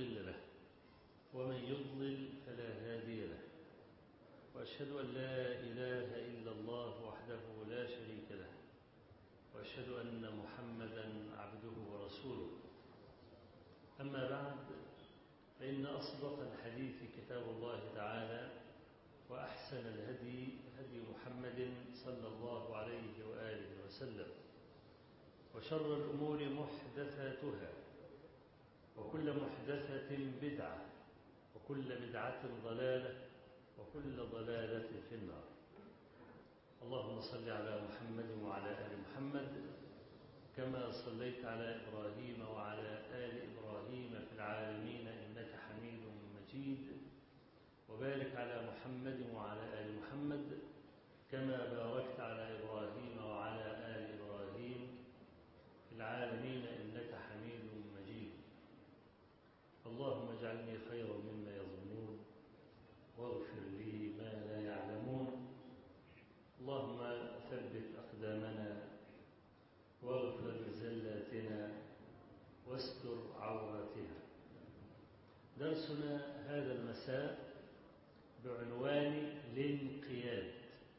مضل له ومن يضلل فلا هادي له وأشهد أن لا إله إلا الله وحده لا شريك له وأشهد أن محمدا عبده ورسوله أما بعد فإن أصدق الحديث كتاب الله تعالى وأحسن الهدي هدي محمد صلى الله عليه وآله وسلم وشر الأمور محدثاتها وكل محدثة بدعة وكل بدعة ضلالة وكل ضلالة في النار اللهم صل على محمد وعلى آل محمد كما صليت على إبراهيم وعلى آل إبراهيم في العالمين إنك حميد مجيد وبارك على محمد وعلى آل محمد كما باركت على إبراهيم وعلى آل إبراهيم في العالمين إنك حميد مجيد اللهم اجعلني خيرا مما يظنون واغفر لي ما لا يعلمون اللهم ثبت أقدامنا واغفر زلاتنا واستر عوراتنا درسنا هذا المساء بعنوان الانقياد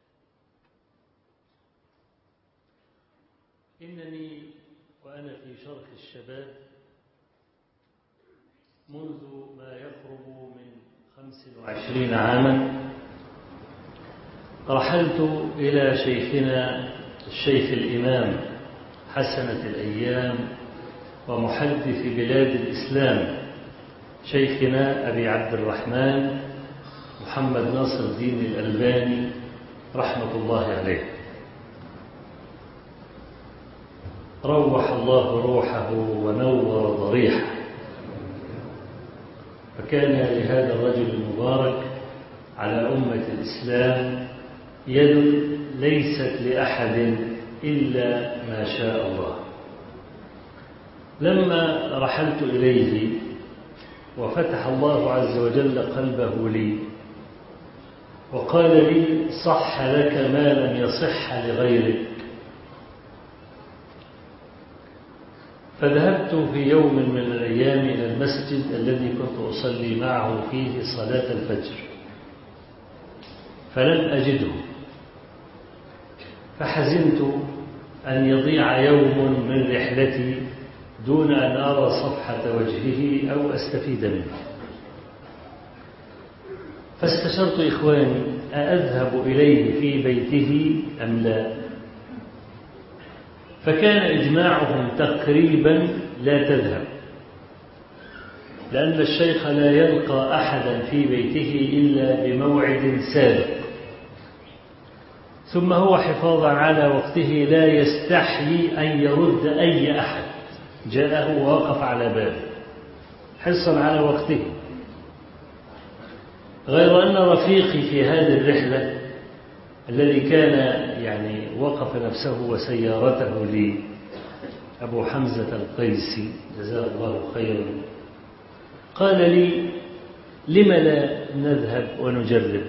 إنني وأنا في شرح الشباب منذ ما يقرب من خمس وعشرين عاما رحلت إلى شيخنا الشيخ الإمام حسنة الأيام ومحدث بلاد الإسلام شيخنا أبي عبد الرحمن محمد ناصر الدين الألباني رحمة الله عليه روح الله روحه ونور ضريحه فكان لهذا الرجل المبارك على أمة الإسلام يد ليست لأحد إلا ما شاء الله لما رحلت إليه وفتح الله عز وجل قلبه لي وقال لي صح لك ما لم يصح لغيرك فذهبت في يوم من الأيام إلى المسجد الذي كنت أصلي معه فيه صلاة الفجر فلم أجده فحزنت أن يضيع يوم من رحلتي دون أن أرى صفحة وجهه أو أستفيد منه فاستشرت إخواني أذهب إليه في بيته أم لا فكان إجماعهم تقريبا لا تذهب لأن الشيخ لا يلقى أحدا في بيته إلا بموعد سابق ثم هو حفاظا على وقته لا يستحيي أن يرد أي أحد جاءه ووقف على بابه حرصا على وقته غير أن رفيقي في هذه الرحلة الذي كان يعني وقف نفسه وسيارته لي أبو حمزة القيسي جزاه الله خيرا قال لي لم لا نذهب ونجرب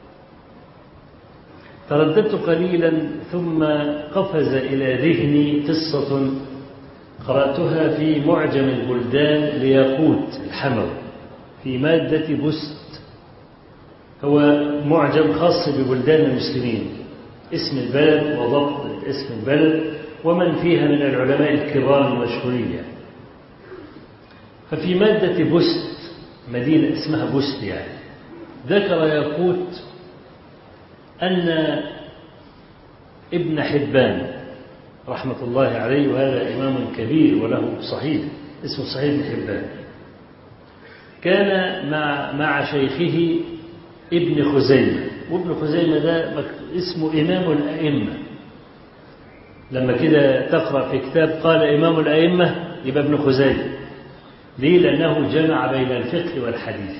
ترددت قليلا ثم قفز إلى ذهني قصة قرأتها في معجم البلدان لياقوت الحموي في مادة بست هو معجم خاص ببلدان المسلمين اسم البلد وضبط اسم البلد ومن فيها من العلماء الكرام المشهورين ففي مادة بست مدينة اسمها بست يعني ذكر ياقوت أن ابن حبان رحمة الله عليه وهذا إمام كبير وله صحيح اسمه صحيح ابن حبان كان مع مع شيخه ابن خزيمة وابن خزيمة ده اسمه إمام الأئمة لما كده تقرأ في كتاب قال إمام الأئمة يبقى ابن خزيمة ليه لأنه جمع بين الفقه والحديث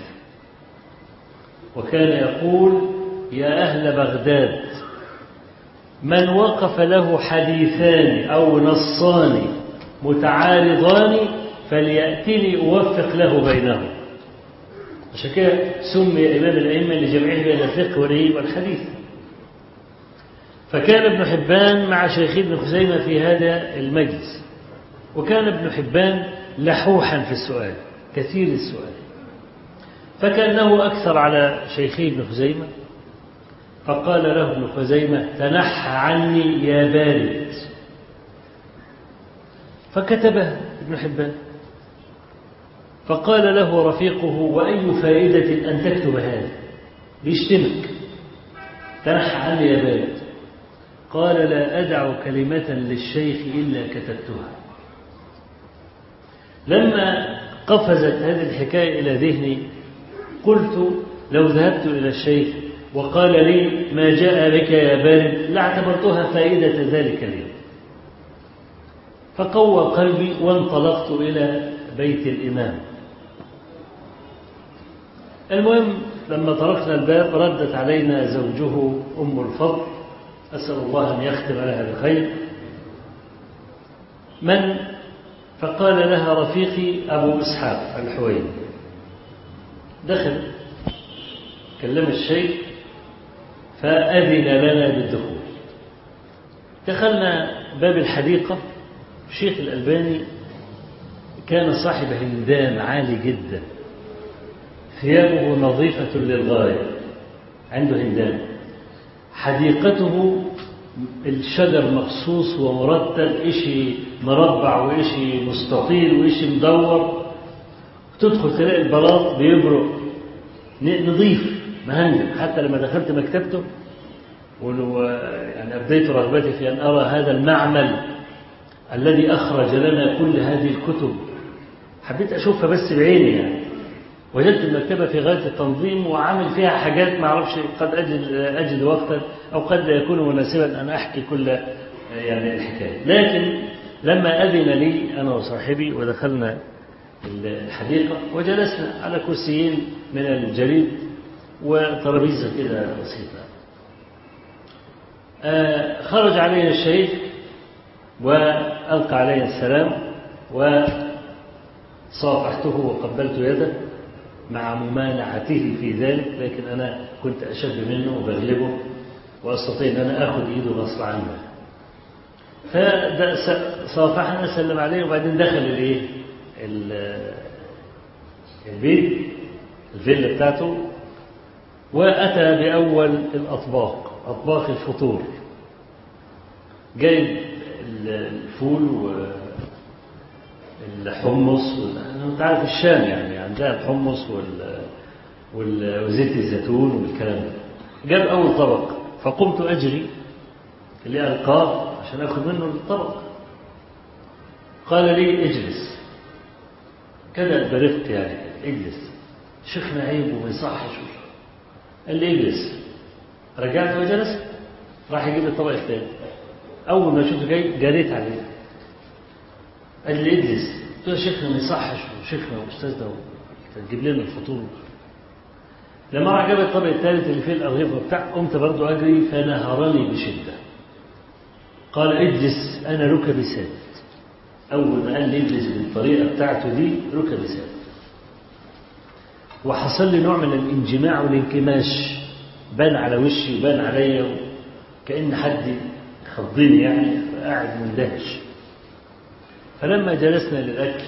وكان يقول يا أهل بغداد من وقف له حديثان أو نصان متعارضان فليأتني أوفق له بينهم عشان كده سمي إمام الأئمة لجمعه بين الفقه والحديث فكان ابن حبان مع شيخ ابن خزيمة في هذا المجلس وكان ابن حبان لحوحا في السؤال كثير السؤال فكأنه أكثر على شيخي ابن خزيمة فقال له ابن خزيمة تنحى عني يا بارد فكتبه ابن حبان فقال له رفيقه وأي فائدة أن تكتب هذا بيشتمك تنحى عني يا بارد قال لا أدع كلمة للشيخ إلا كتبتها لما قفزت هذه الحكاية إلى ذهني قلت لو ذهبت إلى الشيخ وقال لي ما جاء بك يا بارد لاعتبرتها فائدة ذلك اليوم فقوى قلبي وانطلقت إلى بيت الإمام المهم لما طرقنا الباب ردت علينا زوجه أم الفضل أسأل الله أن يختم لها بخير من فقال لها رفيقي أبو إسحاق الحويني دخل كلم الشيخ فأذن لنا بالدخول دخلنا باب الحديقة الشيخ الألباني كان صاحب هندام عالي جدا ثيابه نظيفة للغاية عنده هندام حديقته الشجر مخصوص ومرتب إشي مربع وإشي مستطيل وإشي مدور تدخل تلاقي البلاط بيبرق نظيف مهندم حتى لما دخلت مكتبته يعني أبديت رغبتي في أن أرى هذا المعمل الذي أخرج لنا كل هذه الكتب حبيت أشوفها بس بعيني يعني وجدت المكتبة في غاية التنظيم وعامل فيها حاجات ما أعرفش قد أجد, أجد وقتا أو قد لا يكون مناسبا أن أحكي كل يعني الحكاية لكن لما أذن لي أنا وصاحبي ودخلنا الحديقة وجلسنا على كرسيين من الجليد وترابيزة كده بسيطة آه خرج علينا الشيخ وألقى علي السلام وصافحته وقبلت يده مع ممانعته في ذلك لكن أنا كنت أشد منه وبغلبه وأستطيع أن أنا أخذ إيده غصب عنه فصافحنا سلم عليه وبعدين دخل الإيه البيت الفيلا بتاعته وأتى بأول الأطباق أطباق الفطور جايب الفول والحمص انت عارف الشام يعني عندها الحمص وال... وال... وزيت الزيتون والكلام ده جاب أول طبق فقمت أجري اللي ألقاه عشان أخذ منه الطبق قال لي اجلس كذا برفق يعني اجلس شيخنا عيب وما يصحش قال لي اجلس رجعت وجلس راح يجيب الطبق الثاني أول ما شفته جاي جريت عليه قال لي اجلس قلت له شيخنا ما يصحش وشيخنا واستاذنا تجيب لنا الفطور لما راح جاب الطبق الثالث اللي فيه الأرغفة بتاع قمت برضه أجري فنهرني بشدة قال اجلس أنا ركبي ثابت أول ما قال لي اجلس بالطريقة بتاعته دي ركبي ثابت وحصل لي نوع من الانجماع والانكماش بان على وشي وبان عليا كأن حد خضني يعني قاعد مندهش فلما جلسنا للأكل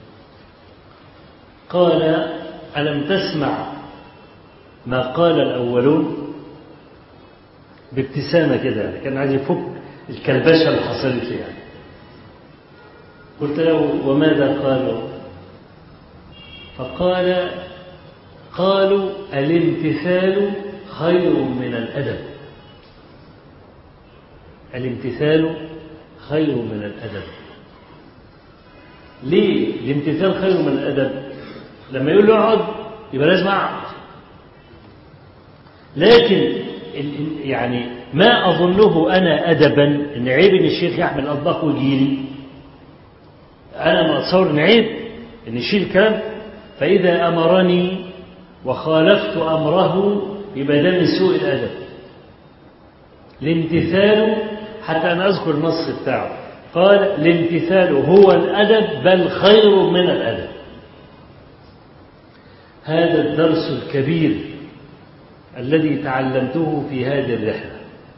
قال ألم تسمع ما قال الأولون بابتسامة كده كان عايز يفك الكلبشة اللي حصلت لي يعني قلت له وماذا قالوا فقال قالوا الامتثال خير من الأدب الامتثال خير من الأدب ليه الامتثال خير من الأدب لما يقول له اقعد يبقى لازم اقعد لكن يعني ما أظنه أنا أدبا إن عيب إن الشيخ يحمل أطباق ويجيلي أنا ما أتصور إن عيب إن يشيل الكلام فإذا أمرني وخالفت أمره يبقى ده من سوء الأدب الامتثال حتى أنا أذكر النص بتاعه قال الامتثال هو الأدب بل خير من الأدب هذا الدرس الكبير الذي تعلمته في هذه الرحلة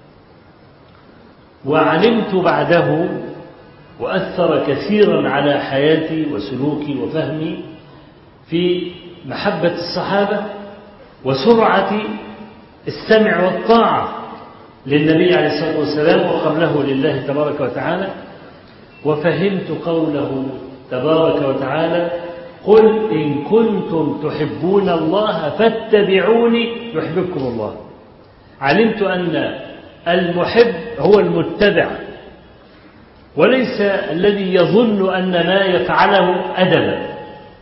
وعلمت بعده وأثر كثيرا على حياتي وسلوكي وفهمي في محبة الصحابة وسرعة السمع والطاعة للنبي عليه الصلاة والسلام وقبله لله تبارك وتعالى وفهمت قوله تبارك وتعالى قل إن كنتم تحبون الله فاتبعوني يحببكم الله علمت أن المحب هو المتبع وليس الذي يظن أن ما يفعله أدبا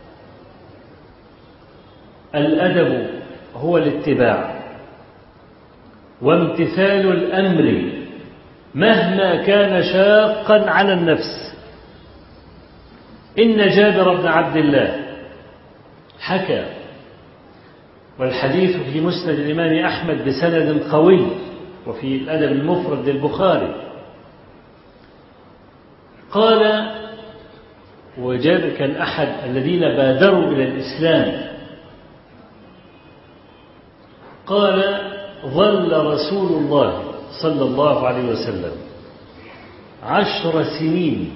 الأدب هو الاتباع وامتثال الأمر مهما كان شاقا على النفس إن جابر بن عبد الله حكى والحديث في مسند الإمام أحمد بسند قوي وفي الأدب المفرد للبخاري قال وجابر كان أحد الذين بادروا إلى الإسلام قال ظل رسول الله صلى الله عليه وسلم عشر سنين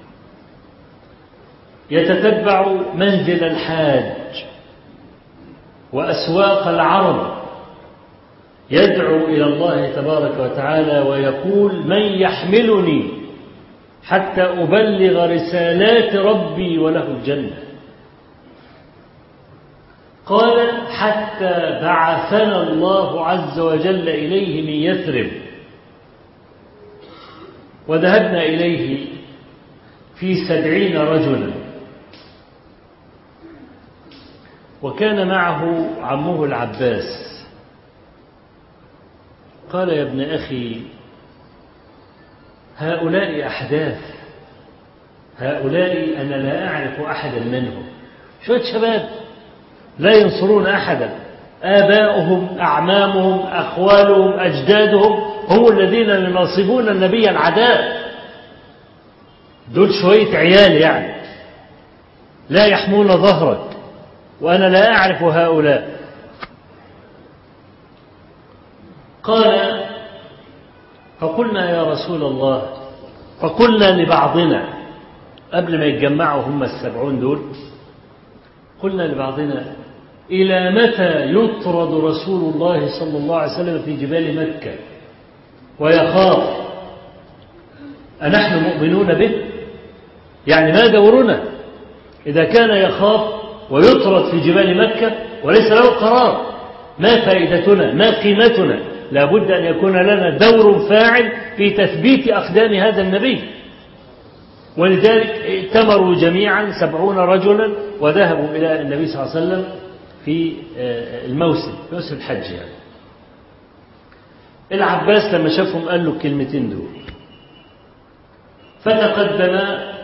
يتتبع منزل الحاج وأسواق العرب يدعو إلى الله تبارك وتعالى ويقول من يحملني حتى أبلغ رسالات ربي وله الجنة قال حتى بعثنا الله عز وجل إليه من يثرب وذهبنا إليه في سبعين رجلا وكان معه عمه العباس قال يا ابن أخي هؤلاء أحداث هؤلاء أنا لا أعرف أحدا منهم شوية شباب لا ينصرون أحدا آباؤهم أعمامهم أخوالهم أجدادهم هم الذين يناصبون النبي العداء دول شوية عيال يعني لا يحمون ظهرك وأنا لا أعرف هؤلاء قال فقلنا يا رسول الله فقلنا لبعضنا قبل ما يتجمعوا هم السبعون دول قلنا لبعضنا إلى متى يطرد رسول الله صلى الله عليه وسلم في جبال مكة ويخاف أنحن مؤمنون به يعني ما دورنا إذا كان يخاف ويطرد في جبال مكة وليس له قرار ما فائدتنا ما قيمتنا لابد أن يكون لنا دور فاعل في تثبيت أقدام هذا النبي ولذلك ائتمروا جميعا سبعون رجلا وذهبوا إلى النبي صلى الله عليه وسلم في الموسم في موسم الحج يعني العباس لما شافهم قال له الكلمتين دول فتقدم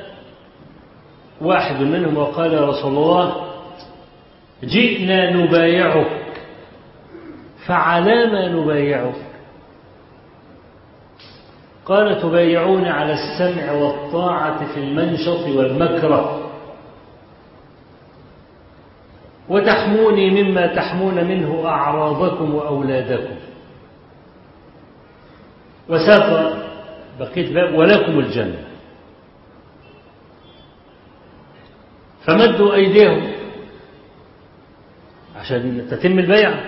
واحد منهم وقال يا رسول الله جئنا نبايعك فعلى ما نبايعك قال تبايعون على السمع والطاعة في المنشط والمكره وتحموني مما تحمون منه أعراضكم وأولادكم وساق بقيت باب ولكم الجنة فمدوا أيديهم عشان تتم البيعة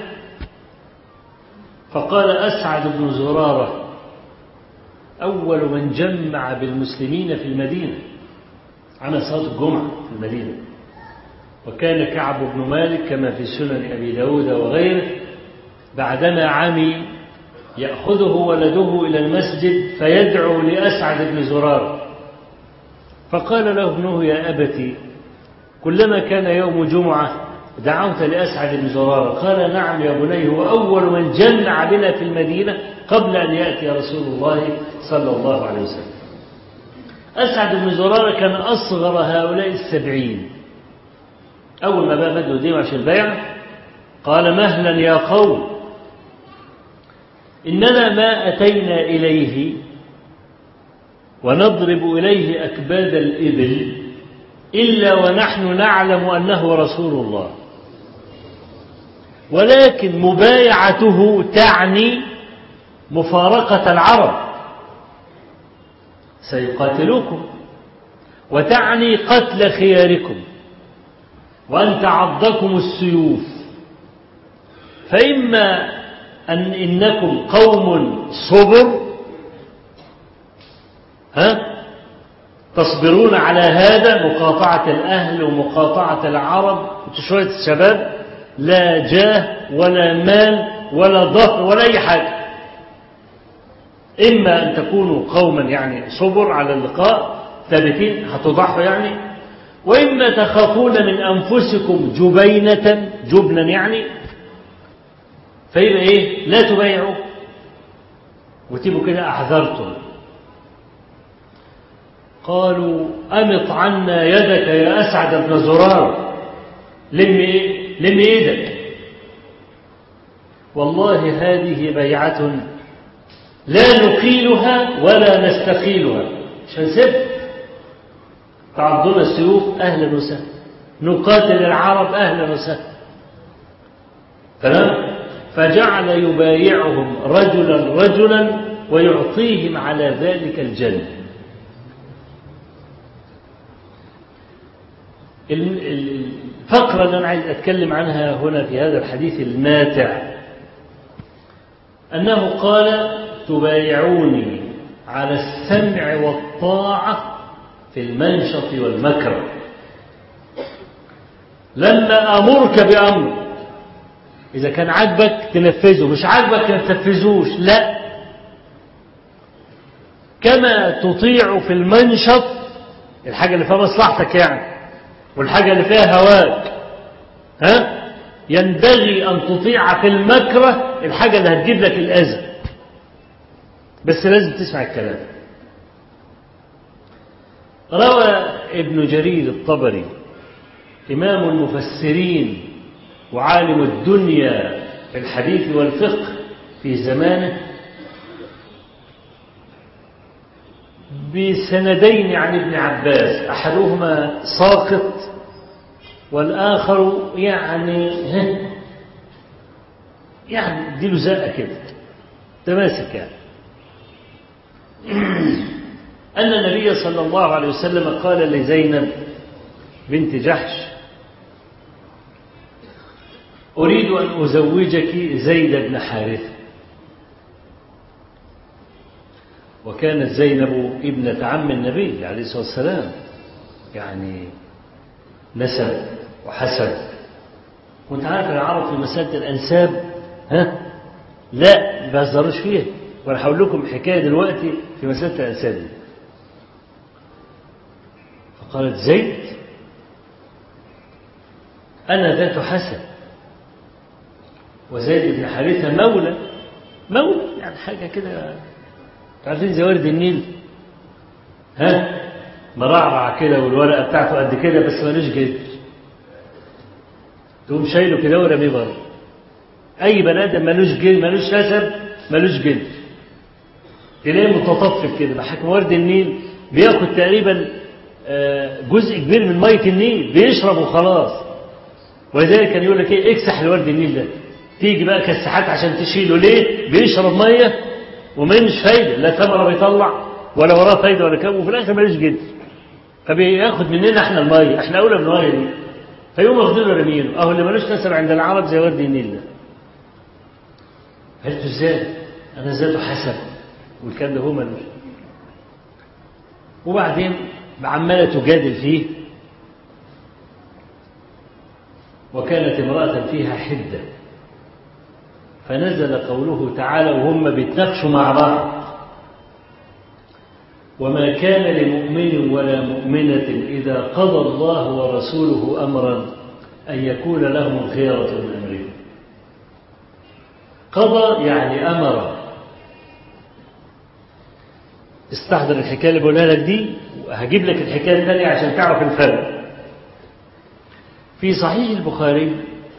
فقال أسعد بن زرارة أول من جمع بالمسلمين في المدينة عمل صلاة الجمعة في المدينة وكان كعب بن مالك كما في سنن أبي داود وغيره بعدما عمي يأخذه ولده إلى المسجد فيدعو لأسعد بن زرار فقال له ابنه يا أبتي كلما كان يوم جمعة دعوت لأسعد بن زرار قال نعم يا بني هو أول من جمع بنا في المدينة قبل أن يأتي رسول الله صلى الله عليه وسلم أسعد بن زرارة كان أصغر هؤلاء السبعين أول ما بقى مدوا ديهم عشان البيع قال مهلا يا قوم إننا ما أتينا إليه ونضرب إليه أكباد الإبل إلا ونحن نعلم أنه رسول الله ولكن مبايعته تعني مفارقة العرب سيقاتلوكم وتعني قتل خياركم وأن تعضكم السيوف فإما أن إنكم قوم صبر ها تصبرون على هذا مقاطعة الأهل ومقاطعة العرب شوية الشباب لا جاه ولا مال ولا ظهر ولا أي حاجة إما أن تكونوا قوما يعني صبر على اللقاء ثابتين هتضحوا يعني وإما تخافون من أنفسكم جبينة جبنا يعني فيبقى إيه لا تبايعوا وتبقوا كده أحذرتم قالوا أمط عنا يدك يا أسعد بن زرار لم إيه لم إيدك والله هذه بيعة لا نقيلها ولا نستقيلها مش هنسيب تعضنا السيوف أهلا وسهلا نقاتل العرب أهلا وسهلا تمام فجعل يبايعهم رجلا رجلا ويعطيهم على ذلك الجنة الفقرة اللي أنا عايز أتكلم عنها هنا في هذا الحديث الماتع أنه قال تبايعوني على السمع والطاعة في المنشط والمكر لما أمرك بأمر إذا كان عاجبك تنفذه مش عاجبك ما تنفذوش لا كما تطيع في المنشط الحاجة اللي فيها مصلحتك يعني والحاجة اللي فيها هواك ها ينبغي أن تطيع في المكره الحاجة اللي هتجيب لك الأذى بس لازم تسمع الكلام روى ابن جرير الطبري إمام المفسرين وعالم الدنيا في الحديث والفقه في زمانه بسندين عن ابن عباس أحدهما ساقط والآخر يعني يعني اديله زقة كده تماسك يعني أن النبي صلى الله عليه وسلم قال لزينب بنت جحش أريد أن أزوجك زيد بن حارثة وكانت زينب ابنة عم النبي عليه الصلاة والسلام يعني نسب وحسب وانت عارف العرب في مسألة الأنساب ها لا ما بيهزروش فيها وانا هقول لكم حكاية دلوقتي في مسألة الأنساب دي فقالت زيد أنا ذات حسب وزيد بن حارثة مولى مولى يعني حاجة كده عارفين زي ورد النيل ها مرعرع كده والورقة بتاعته قد كده بس ملوش جلد تقوم شايله كده ورميه بره أي بني آدم ملوش جلد ملوش نسب ملوش جلد تلاقيه متطفل كده بحكم ورد النيل بياخد تقريبا جزء كبير من مية النيل بيشرب وخلاص ولذلك كان يقول لك ايه اكسح الورد النيل ده تيجي بقى كساحات عشان تشيله ليه بيشرب ميه وما مش فايده لا ثمره بيطلع ولا وراه فايده ولا كام وفي الاخر مالوش جد فبياخد مننا احنا الميه احنا اولى بالميه دي فيقوم واخدينه رمينه اهو اللي مالوش نسب عند العرب زي ورد النيل ده قلت ازاي انا ذاته حسب والكلام ده هو مالوش وبعدين عماله تجادل فيه وكانت امرأة فيها حدة فنزل قوله تعالى وهم بيتناقشوا مع بعض وما كان لمؤمن ولا مؤمنة إذا قضى الله ورسوله أمرا أن يكون لهم الخيرة من أمرهم قضى يعني أمر استحضر الحكاية اللي بقولها لك دي وهجيب لك الحكاية الثانية عشان تعرف الفرق في صحيح البخاري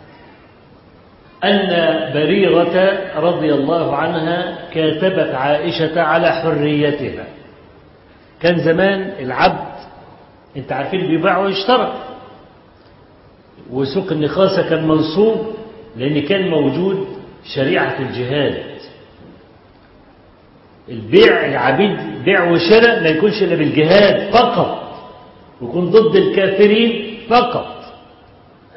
أن بريرة رضي الله عنها كاتبت عائشة على حريتها كان زمان العبد انت عارفين بيباع ويشترى وسوق النخاسة كان منصوب لأن كان موجود شريعة الجهاد البيع العبيد بيع وشراء ما يكونش إلا بالجهاد فقط ويكون ضد الكافرين فقط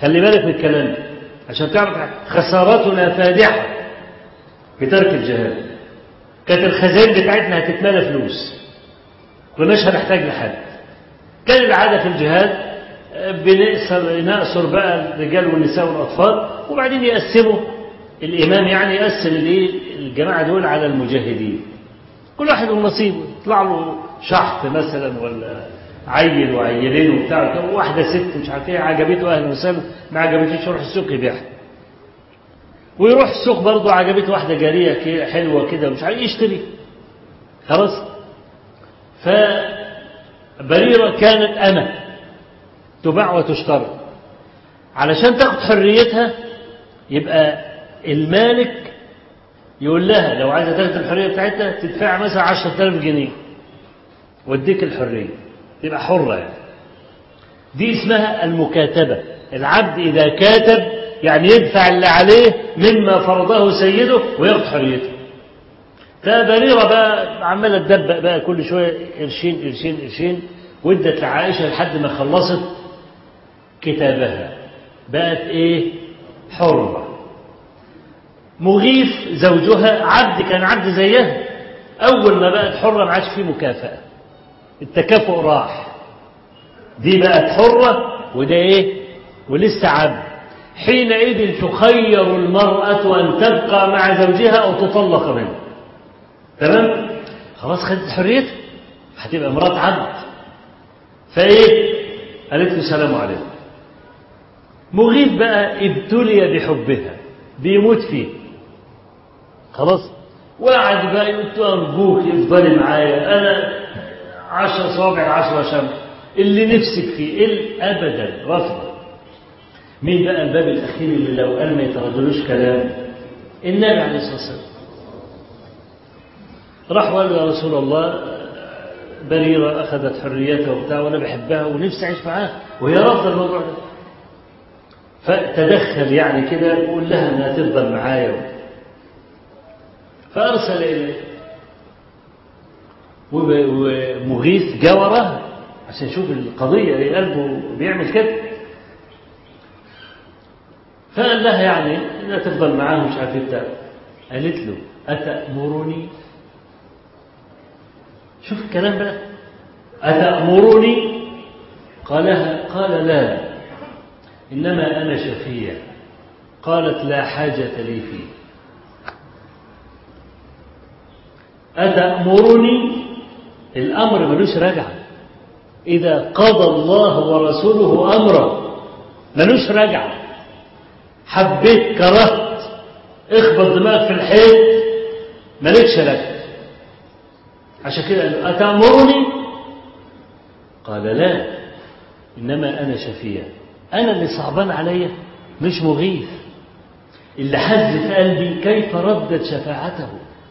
خلي بالك من الكلام ده عشان تعرف خسارتنا فادحة بترك الجهاد كانت الخزائن بتاعتنا هتتملى فلوس كناش هنحتاج لحد كان العادة في الجهاد بنأسر نأسر بقى الرجال والنساء والأطفال وبعدين يقسموا الإمام يعني يقسم الايه الجماعة دول على المجاهدين كل واحد ونصيبه يطلع له شحط مثلا ولا عيل وعيلين وبتاع واحدة ست مش عارف ايه عجبته أهلا وسهلا ما عجبتوش يروح السوق يبيعها ويروح السوق برضه عجبته واحدة جارية كده حلوة كده مش عارف يشتري خلاص فبريرة كانت أنا تباع وتشترى علشان تاخد حريتها يبقى المالك يقول لها لو عايزة تاخد الحرية بتاعتها تدفع مثلا 10000 جنيه واديك الحرية تبقى حرة يعني دي اسمها المكاتبة العبد إذا كاتب يعني يدفع اللي عليه مما فرضه سيده وياخد حريته فبريرة بقى عمالة تدبق بقى كل شوية قرشين قرشين قرشين وادت لعائشة لحد ما خلصت كتابها بقت ايه حرة مغيث زوجها عبد كان عبد زيها أول ما بقت حرة ما عادش فيه مكافأة التكافؤ راح دي بقت حرة وده ايه ولسه عبد حينئذ تخير المرأة أن تبقى مع زوجها أو تطلق منه تمام خلاص خدت حريتها هتبقى مرات عبد فايه قالت له السلام عليكم مغيث بقى ابتلي بحبها بيموت فيه خلاص وقعد بقى يقول أرجوك افضلي معايا أنا عشر صوابع عشرة شمس اللي نفسك فيه اللي أبدا رفض مين بقى الباب الأخير اللي لو قال ما يتردلوش كلام النبي عليه الصلاة والسلام راح وقال يا رسول الله بريرة أخذت حريتها وبتاع وأنا بحبها ونفسي أعيش معاها وهي رافضة الموضوع ده فتدخل يعني كده وقول لها انها تفضل معايا فارسل اليه ومغيث جا وراها عشان يشوف القضيه ايه قلبه بيعمل كده فقال لها يعني انها تفضل معاه مش عارف ايه قالت له اتامرني شوف الكلام بقى اتامرني قالها قال لا إنما أنا شفيع قالت لا حاجة لي فيه أتأمرني الأمر ملوش رجعة إذا قضى الله ورسوله أمرا ملوش رجعة حبيت كرهت اخبط دماغك في الحيط مالكش رجعة عشان كده قال له أتأمرني قال لا إنما أنا شفيع أنا اللي صعبان عليا مش مغيث اللي حز في قلبي كيف ردت شفاعته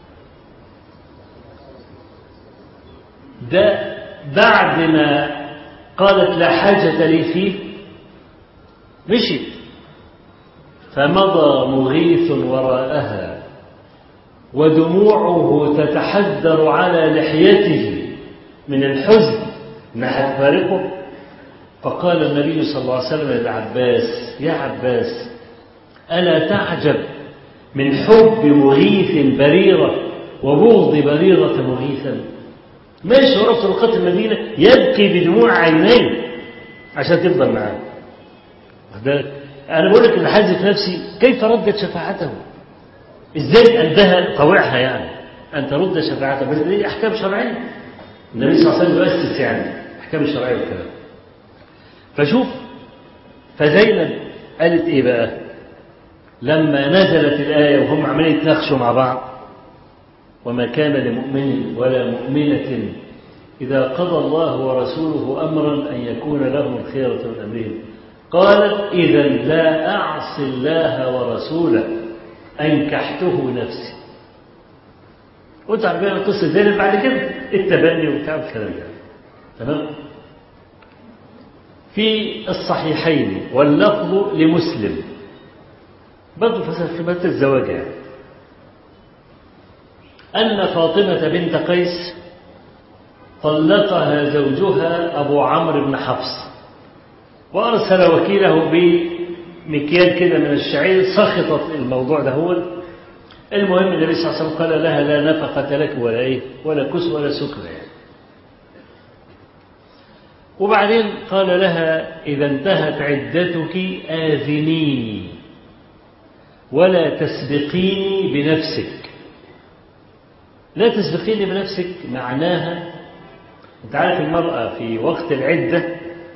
ده بعد ما قالت لا حاجة لي فيه مشيت فمضى مغيث وراءها ودموعه تتحدر على لحيته من الحزن انها تفارقه فقال النبي صلى الله عليه وسلم للعباس يا عباس ألا تعجب من حب مغيث بريرة وبغض بريرة مغيثا ماشي ورا في طرقات المدينة يبكي بدموع عينيه عشان تفضل معاه أنا بقول لك اللي حاز في نفسي كيف ردت شفاعته إزاي قلبها طوعها يعني أن ترد شفاعته بس دي أحكام شرعية النبي صلى الله عليه وسلم يؤسس يعني أحكام الشرعية والكلام فشوف فزينب قالت ايه بقى لما نزلت الآية وهم عمالين يتناقشوا مع بعض وما كان لمؤمن ولا مؤمنة إذا قضى الله ورسوله أمرا أن يكون لهم الخيرة من أمرهم قالت إذا لا أعصي الله ورسوله أنكحته نفسي وانت عارفين قصة زينب بعد كده التبني وبتاع الكلام ده تمام في الصحيحين واللفظ لمسلم برضه فسخبات الزواج يعني أن فاطمة بنت قيس طلقها زوجها أبو عمرو بن حفص وأرسل وكيله مكيال كده من الشعير سخطت الموضوع ده هو المهم النبي صلى الله عليه وسلم قال لها لا نفقة لك ولا إيه ولا كس ولا سكر يعني وبعدين قال لها إذا انتهت عدتك آذنيني ولا تسبقيني بنفسك لا تسبقيني بنفسك معناها انت عارف المرأة في وقت العدة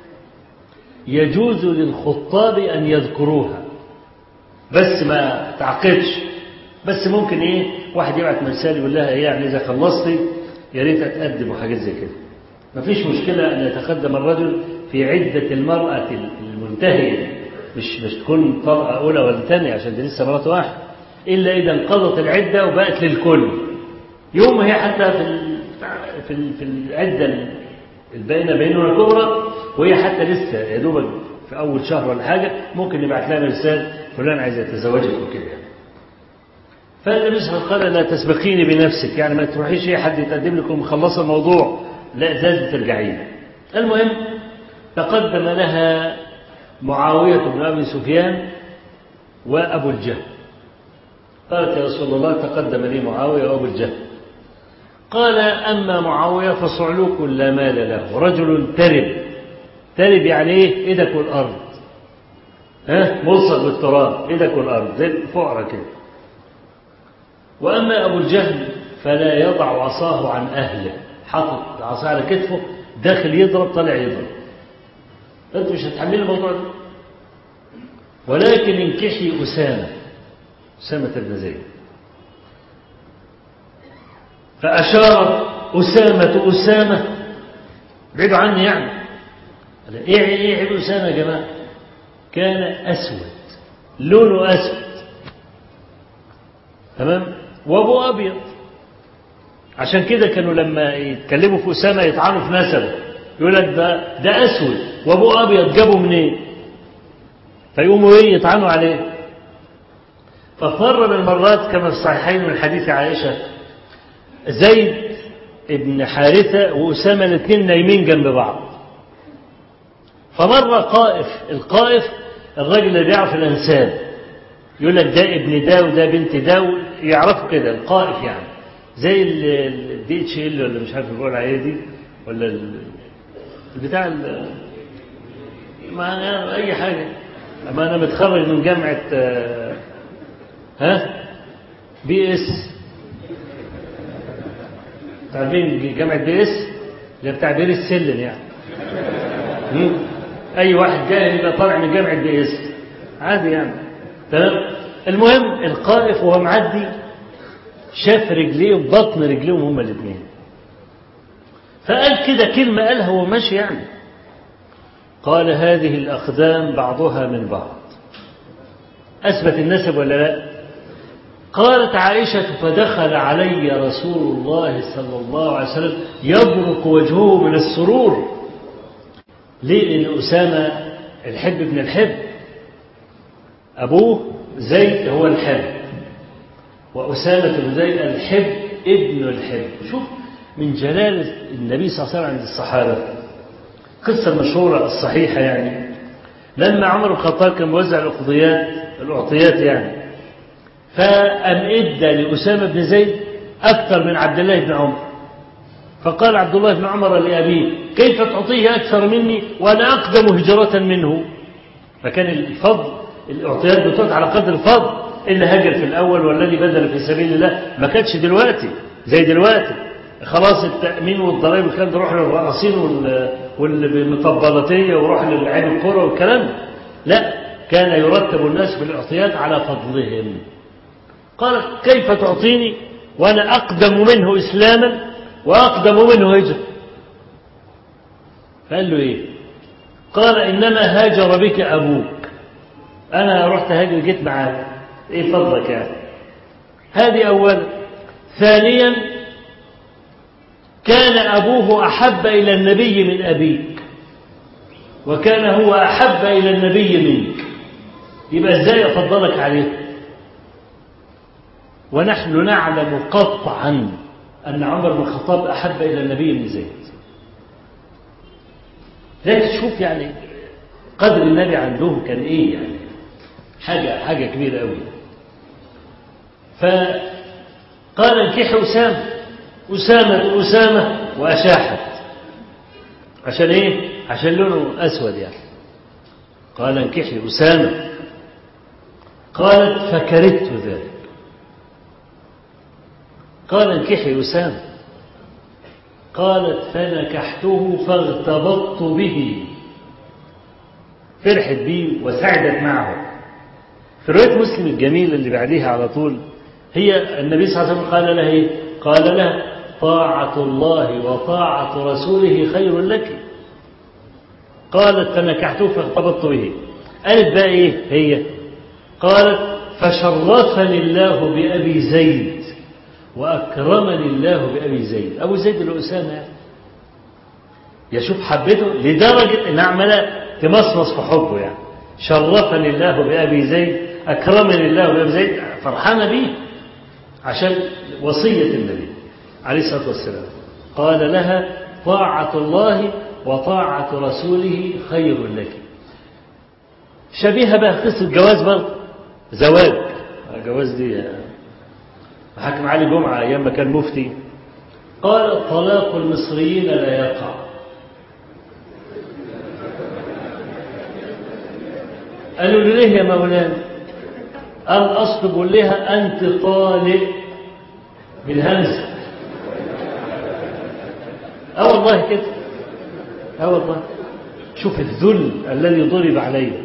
يجوز للخطاب أن يذكروها بس ما تعقدش بس ممكن ايه واحد يبعت مرسال يقول لها ايه يعني اذا خلصتي يا ريت اتقدم وحاجات زي كده مفيش مشكلة أن يتقدم الرجل في عدة المرأة المنتهية مش مش تكون طلقة أولى ولا ثانية عشان دي لسه مرات واحد إلا إذا انقضت العدة وبقت للكل يوم هي حتى في في في العدة الباينة بيننا الكبرى وهي حتى لسه يا دوبك في أول شهر ولا حاجة ممكن نبعت لها مرسال فلان عايز يتزوجك وكده يعني. فالنبي صلى الله عليه وسلم قال لا تسبقيني بنفسك يعني ما تروحيش اي حد يتقدم لكم مخلص الموضوع لا لازم ترجعين المهم تقدم لها معاوية بن أبي سفيان وأبو الجهل قالت يا رسول الله تقدم لي معاوية وأبو الجهل قال أما معاوية فصعلوك لا مال له رجل ترب ترب يعني إيه إيدك والأرض ها ملصق بالتراب إيدك والأرض زي الفقرة كده وأما أبو الجهل فلا يضع عصاه عن أهله حاطط عصاه على كتفه داخل يضرب طالع يضرب أنت مش هتحملي الموضوع ده ولكن انكحي أسامة أسامة بن زيد فأشارت أسامة أسامة بعيدوا عني يعني إيه إيه عيب أسامة يا جماعة كان أسود لونه أسود تمام وأبو أبيض عشان كده كانوا لما يتكلموا في أسامة يطعنوا في نسبه يقول لك ده ده أسود وأبو أبيض جابوا منين فيقوموا إيه يطعنوا عليه فمرة من المرات كما في الصحيحين من حديث عائشة زيد ابن حارثة وأسامة الاثنين نايمين جنب بعض فمرة قائف القائف الراجل اللي بيعرف الأنساب يقول لك ده ابن ده وده بنت ده يعرفوا كده القائف يعني زي الدي اتش ال ولا مش عارف بيقول عليه دي ولا البتاع ما اي حاجه اما انا متخرج من جامعه ها بي اس عارفين جامعه بي اس اللي بتاع بير السلم يعني اي واحد جاي يبقى طالع من جامعه بي اس عادي يعني تمام المهم القائف وهو معدي شاف رجليه وبطن رجليهم هما الاثنين فقال كده كلمة قالها وهو ماشي يعني قال هذه الأقدام بعضها من بعض أثبت النسب ولا لا قالت عائشة فدخل علي رسول الله صلى الله عليه وسلم يبرق وجهه من السرور ليه لأن أسامة الحب ابن الحب أبوه زيد هو الحب وأسامة بن زيد الحب ابن الحب شوف من جلالة النبي صلى الله عليه وسلم عند الصحابة قصة مشهورة الصحيحة يعني لما عمر بن الخطاب كان موزع الأقضيات الأعطيات يعني فأم إدى لأسامة بن زيد أكثر من عبد الله بن عمر فقال عبد الله بن عمر لأبيه كيف تعطيه أكثر مني وأنا أقدم هجرة منه فكان الفضل الأعطيات بتعطى على قدر الفضل اللي هاجر في الأول والذي بذل في سبيل الله ما كانش دلوقتي زي دلوقتي خلاص التأمين والضرائب والكلام ده روح للرقاصين والمطبلاتية وروح للعين الكرة والكلام لا كان يرتب الناس في الأعطيات على فضلهم قال كيف تعطيني وأنا أقدم منه إسلاما وأقدم منه هجرة فقال له إيه قال إنما هاجر بك أبوك أنا رحت هاجر جيت معاك إيه فضلك يعني هذه أولا ثانيا كان أبوه أحب إلى النبي من أبيك وكان هو أحب إلى النبي منك يبقى إزاي أفضلك عليه ونحن نعلم قطعا أن عمر بن الخطاب أحب إلى النبي من زيد لكن تشوف يعني قدر النبي عندهم كان إيه يعني حاجة حاجة كبيرة قوي فقال انكحي أسامة أسامة أسامة وأشاحت عشان إيه؟ عشان لونه أسود يعني قال انكحي أسامة قالت فكرهت ذلك قال انكحي أسامة قالت فنكحته فاغتبطت به فرحت به وسعدت معه في رواية مسلم الجميلة اللي بعديها على طول هي النبي صلى الله عليه وسلم قال لها ايه؟ قال لها طاعة الله وطاعة رسوله خير لك قالت فنكحته فاغتبطت به قالت بقى ايه هي قالت فشرفني الله بأبي زيد وأكرمني الله بأبي زيد أبو زيد الأسامة يعني يشوف حبته لدرجة إن عمالة تمصمص في حبه يعني شرفني الله بأبي زيد أكرمني الله بأبي زيد فرحانة بيه عشان وصية النبي عليه الصلاة والسلام قال لها طاعة الله وطاعة رسوله خير لك شبيهة بقى قصة جواز برضه زواج جواز دي حكم علي جمعة أيام ما كان مفتي قال طلاق المصريين لا يقع قالوا له ليه يا مولانا قال أصل بقول لها أنت طالق بالهمزة اه والله كده اه والله شوف الذل الذي ضرب عليه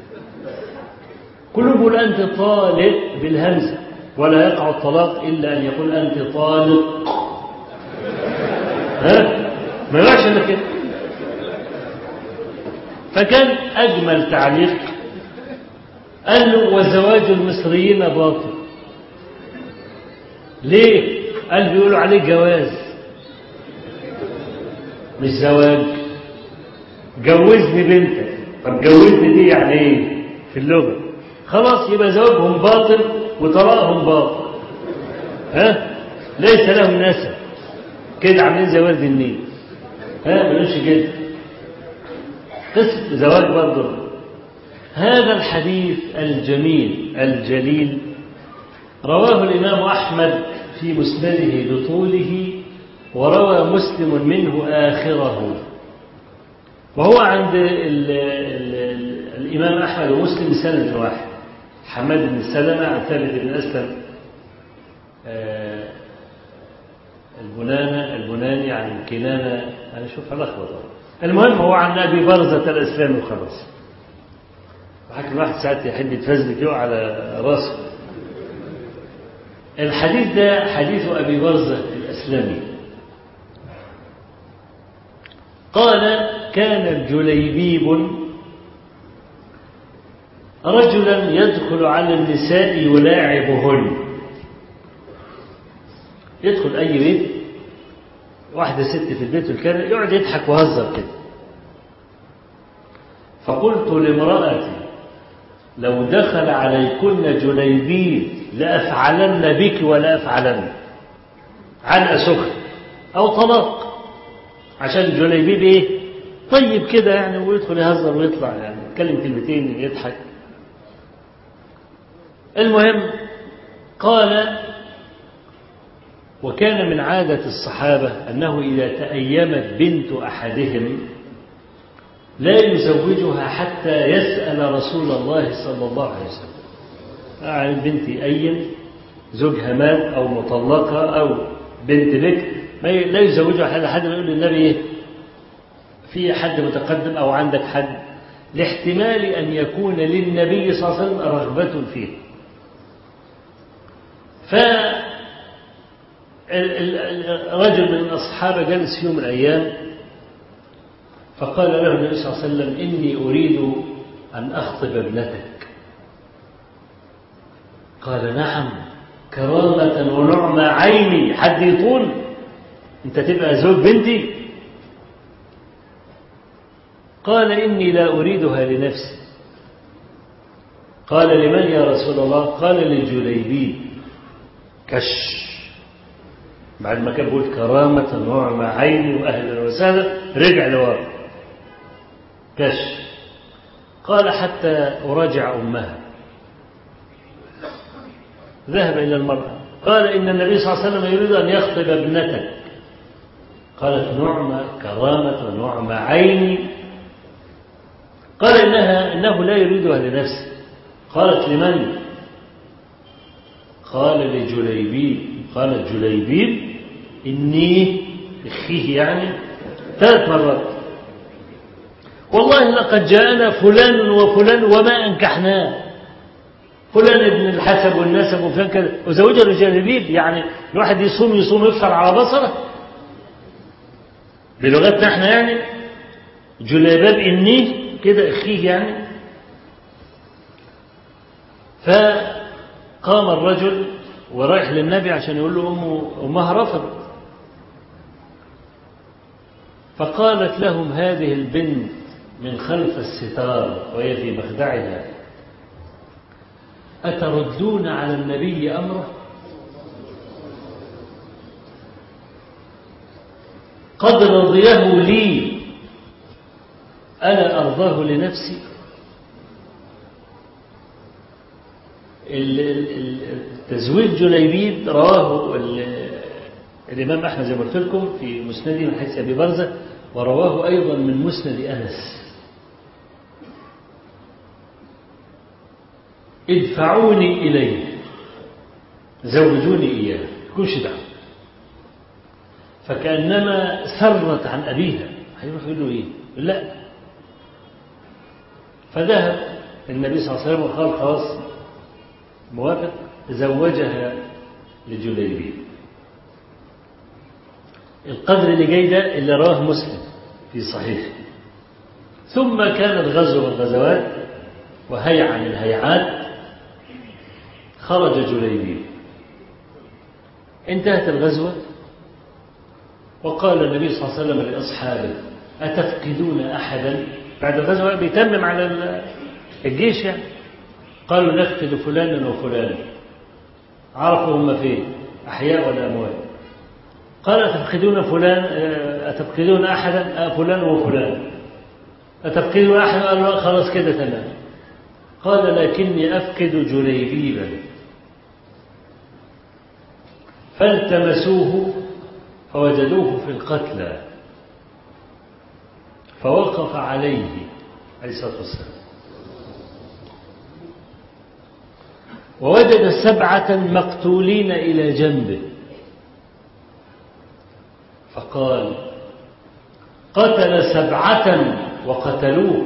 كله يقول أنت طالق بالهمزة ولا يقع الطلاق إلا أن يقول أنت طالق ها ما يقعش إلا كده فكان أجمل تعليق قال له وزواج المصريين باطل ليه قال بيقولوا عليه جواز مش زواج جوزني بنتك طب جوزني دي يعني ايه في اللغة خلاص يبقى زواجهم باطل وطلاقهم باطل ها ليس لهم نسب كده عاملين زي ورد النيل ها ملوش كده قصة زواج برضه هذا الحديث الجميل الجليل رواه الإمام أحمد في مسنده بطوله وروى مسلم منه آخره وهو عند ال ال ال الإمام أحمد ومسلم سند واحد حماد بن سلمة عن ثابت بن أسلم آه البنانة البناني عن كنانة أنا شوف لخبطة المهم هو عن أبي برزة الإسلامي وخلاص وحكي الواحد ساعات يحب يتفزلك يقع على راسه الحديث ده حديث أبي برزة الأسلامي قال كان جليبيب رجلا يدخل على النساء يلاعبهن يدخل أي بيت واحدة ست في البيت والكلام يقعد يضحك ويهزر كده فقلت لامرأتي لو دخل عليكن جليبيب لأفعلن بك ولا أفعلن علقة سخن أو طلاق عشان جليبيب إيه طيب كده يعني ويدخل يهزر ويطلع يعني يتكلم كلمتين يضحك المهم قال وكان من عادة الصحابة أنه إذا تأيمت بنت أحدهم لا يزوجها حتى يسأل رسول الله صلى الله عليه وسلم يعني بنتي أيم زوجها مات أو مطلقة أو بنت بكر لا يزوجها حد حد يقول للنبي إيه في حد متقدم أو عندك حد لاحتمال أن يكون للنبي صلى الله عليه وسلم رغبة فيه ف رجل من الصحابة جلس يوم من الأيام فقال له النبي صلى الله عليه وسلم إني أريد أن أخطب ابنتك قال نعم كرامة ونعمة عيني حد يطول أنت تبقى زوج بنتي قال إني لا أريدها لنفسي قال لمن يا رسول الله قال للجليبيب كش بعد ما كان بيقول كرامة ونعمة عيني وأهلا وسهلا رجع لورا كش قال حتى أراجع أمها ذهب إلى المرأة قال إن النبي صلى الله عليه وسلم يريد أن يخطب ابنتك قالت نعمة كرامة ونعمة عيني قال إنها إنه لا يريدها لنفسه قالت لمن قال لجليبيب قالت جليبيب إني أخيه يعني ثلاث مرات والله لقد جاءنا فلان وفلان وما أنكحناه فلان ابن الحسب والنسب وفلان كذا وزوجها لجليبيب يعني الواحد يصوم يصوم يفطر على بصره بلغتنا احنا يعني جليباب إني كده أخيه يعني فقام الرجل ورايح للنبي عشان يقول له أمه أمها رفضت فقالت لهم هذه البنت من خلف الستار وهي في مخدعها أتردون على النبي أمره قد رضيه لي ألا أرضاه لنفسي التزويج جليبيب رواه الإمام أحمد زي ما قلت لكم في مسنده من حديث أبي برزة ورواه أيضا من مسند أنس ادفعوني إليه زوجوني إياه كلش دعوة فكأنما سرت عن أبيها هيروح يقول له إيه لا فذهب النبي صلى الله عليه وسلم وقال خلاص موافق زوجها لجليبيب القدر اللي جاي ده اللي رواه مسلم في صحيح ثم كانت غزوة من الغزوات وهيعة من الهيعات خرج جليبيب انتهت الغزوة وقال النبي صلى الله عليه وسلم لأصحابه أتفقدون أحدا بعد الغزوة بيتمم على الجيش يعني قالوا نفقد فلانا وفلانا عرفوا هم فين أحياء ولا أموات قال أتفقدون فلان أتفقدون أحدا فلان وفلان أتفقدون أحدا قالوا خلاص كده تمام قال لكني أفقد جليبيبا فالتمسوه فوجدوه في القتلى فوقف عليه عليه الصلاة والسلام ووجد سبعة مقتولين إلى جنبه فقال قتل سبعة وقتلوه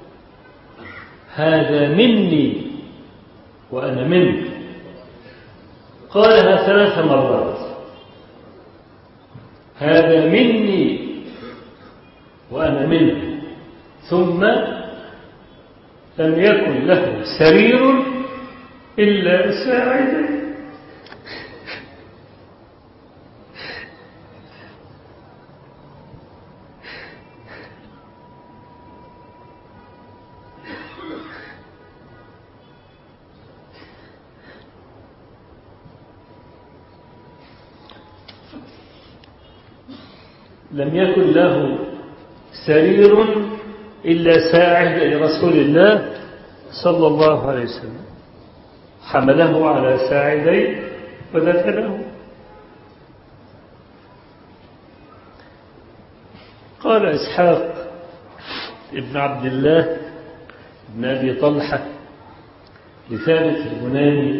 هذا مني وأنا منك قالها ثلاث مرات هذا مني وأنا منه ثم لم يكن له سرير إلا ساعدا لم يكن له سرير إلا ساعد لرسول الله صلى الله عليه وسلم حمله على ساعديه ودفنه قال إسحاق ابن عبد الله بن أبي طلحة لثابت البناني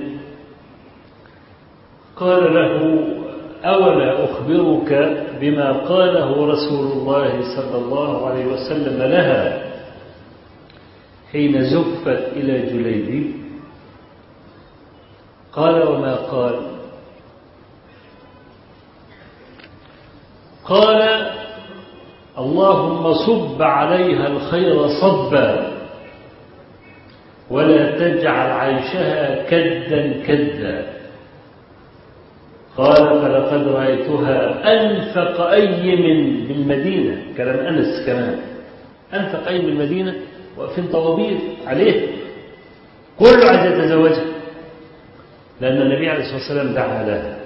قال له أولا أخبرك بما قاله رسول الله صلى الله عليه وسلم لها حين زفت إلى جليبيب قال وما قال قال اللهم صب عليها الخير صبا ولا تجعل عيشها كدا كدا قال فلقد رأيتها أنفق أي من بالمدينة كلام أنس كمان أنفق أي من المدينة واقفين طوابير عليه كله عايز يتزوجها لأن النبي عليه الصلاة والسلام دعا لها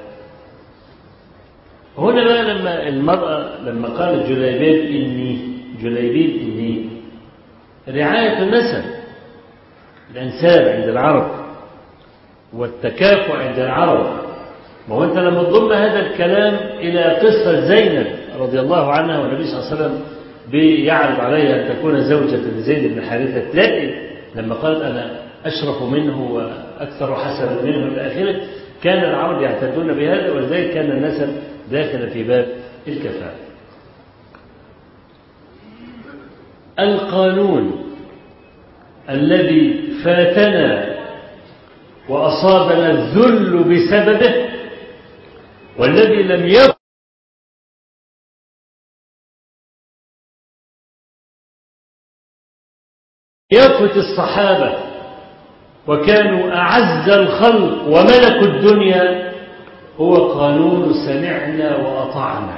هنا بقى لما المرأة لما قالت جليبيب إني جليبيب إني رعاية النسب الأنساب عند العرب والتكافؤ عند العرب ما هو أنت لما تضم هذا الكلام إلى قصة زينب رضي الله عنها والنبي صلى الله عليه وسلم بيعرض عليها أن تكون زوجة لزيد بن حارثة تلاقي لما قالت أنا أشرف منه وأكثر حسنا منه إلى آخره كان العرب يعتدون بهذا ولذلك كان النسب داخل في باب الكفاءة القانون الذي فاتنا وأصابنا الذل بسببه والذي لم يكن يفت الصحابة وكانوا أعز الخلق وملكوا الدنيا هو قانون سمعنا وأطعنا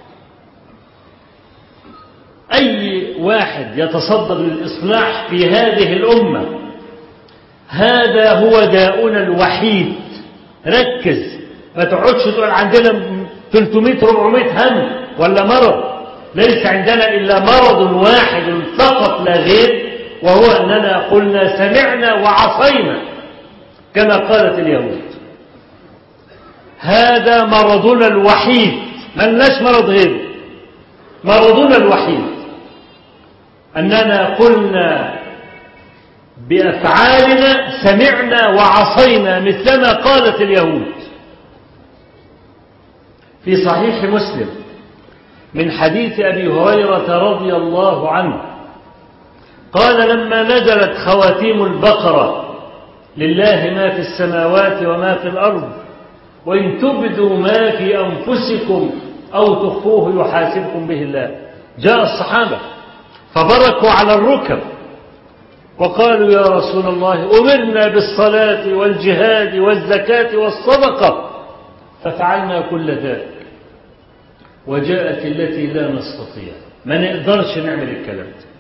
أي واحد يتصدر للإصلاح في هذه الأمة هذا هو داؤنا الوحيد ركز ما تقعدش تقول عندنا 300 400 هم ولا مرض ليس عندنا إلا مرض واحد فقط لا غير وهو أننا قلنا سمعنا وعصينا كما قالت اليهود هذا مرضنا الوحيد ما لناش مرض غيره مرضنا الوحيد أننا قلنا بأفعالنا سمعنا وعصينا مثلما قالت اليهود في صحيح مسلم من حديث أبي هريرة رضي الله عنه قال لما نزلت خواتيم البقرة لله ما في السماوات وما في الأرض وإن تبدوا ما في أنفسكم أو تخفوه يحاسبكم به الله جاء الصحابة فبركوا على الركب وقالوا يا رسول الله أمرنا بالصلاة والجهاد والزكاة والصدقة ففعلنا كل ذلك وجاءت التي لا نستطيع ما نقدرش نعمل الكلام ده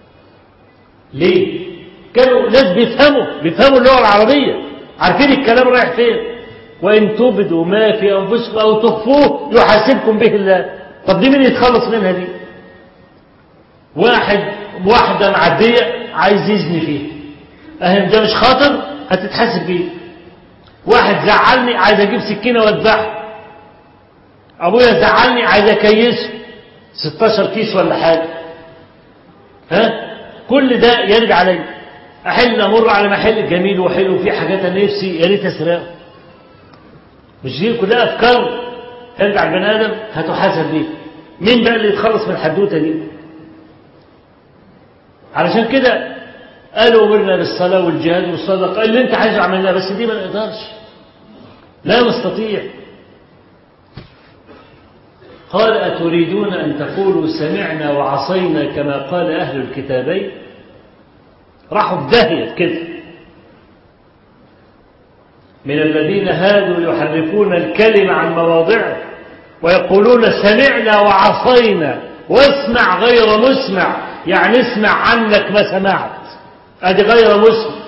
ليه كانوا ناس بيفهموا بيفهموا اللغة العربية عارفين الكلام رايح فين وإن تبدوا ما في أنفسكم أو تخفوه يحاسبكم به الله طب دي مين يتخلص منها دي واحد واحدة معدية عايز يزني فيها أهم ده مش خاطر هتتحاسب بيه واحد زعلني عايز أجيب سكينة وأذبحه أبويا زعلني عايز أكيسه 16 كيس ولا حاجة ها كل ده يرجع علي أحل أمر على محل جميل وحلو وفيه حاجات أنا نفسي يا ريت أسرقه مش دي كلها أفكار ترجع البني آدم هتحاسب بيه مين بقى اللي يتخلص من الحدوتة دي علشان كده قالوا أمرنا بالصلاة والجهاد والصدقة اللي أنت عايزه عملناه بس دي ما نقدرش لا نستطيع قال أتريدون أن تقولوا سمعنا وعصينا كما قال أهل الكتابين راحوا بداهية كده من الذين هادوا يحرفون الكلم عن مواضعه ويقولون سمعنا وعصينا واسمع غير مسمع يعني اسمع عنك ما سمعت ادي غير مسمع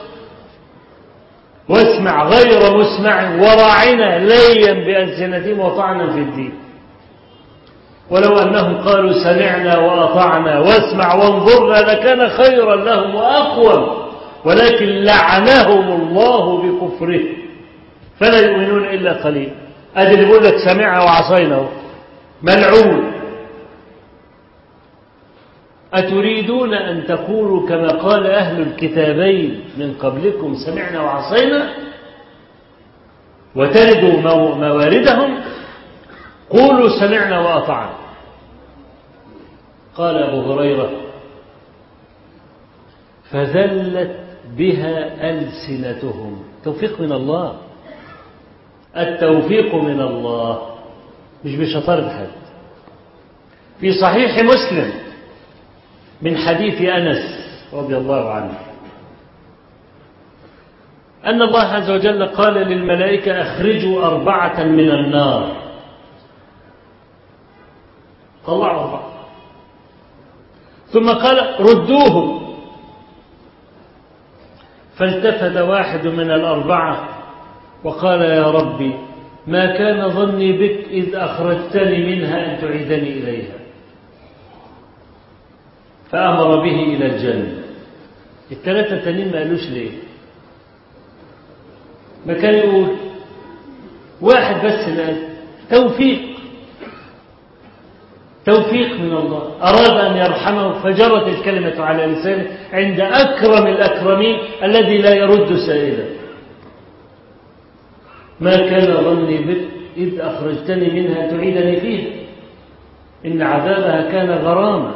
واسمع غير مسمع وراعنا ليا بألسنتهم وطعنا في الدين ولو أنهم قالوا سمعنا وأطعنا واسمع وانظرنا لكان خيرا لهم وأقوم ولكن لعنهم الله بكفره فلا يؤمنون إلا قليل أدي اللي بيقول لك سمعنا وعصينا ملعون أتريدون أن تقولوا كما قال أهل الكتابين من قبلكم سمعنا وعصينا وتردوا مواردهم قولوا سمعنا وأطعنا قال أبو هريرة فذلت بها ألسنتهم توفيق من الله التوفيق من الله مش بشطارة حد في صحيح مسلم من حديث أنس رضي الله عنه أن الله عز وجل قال للملائكة أخرجوا أربعة من النار طلعوا أربعة ثم قال ردوهم فالتفت واحد من الأربعة وقال يا ربي ما كان ظني بك إذ أخرجتني منها أن تعيدني إليها فأمر به إلى الجنة الثلاثة التانيين ما قالوش ليه ما كان يقول واحد بس اللي قال توفيق توفيق من الله أراد أن يرحمه فجرت الكلمة على لسانه عند أكرم الأكرمين الذي لا يرد سائلا ما كان ظني بك إذ أخرجتني منها تعيدني فيها إن عذابها كان غراما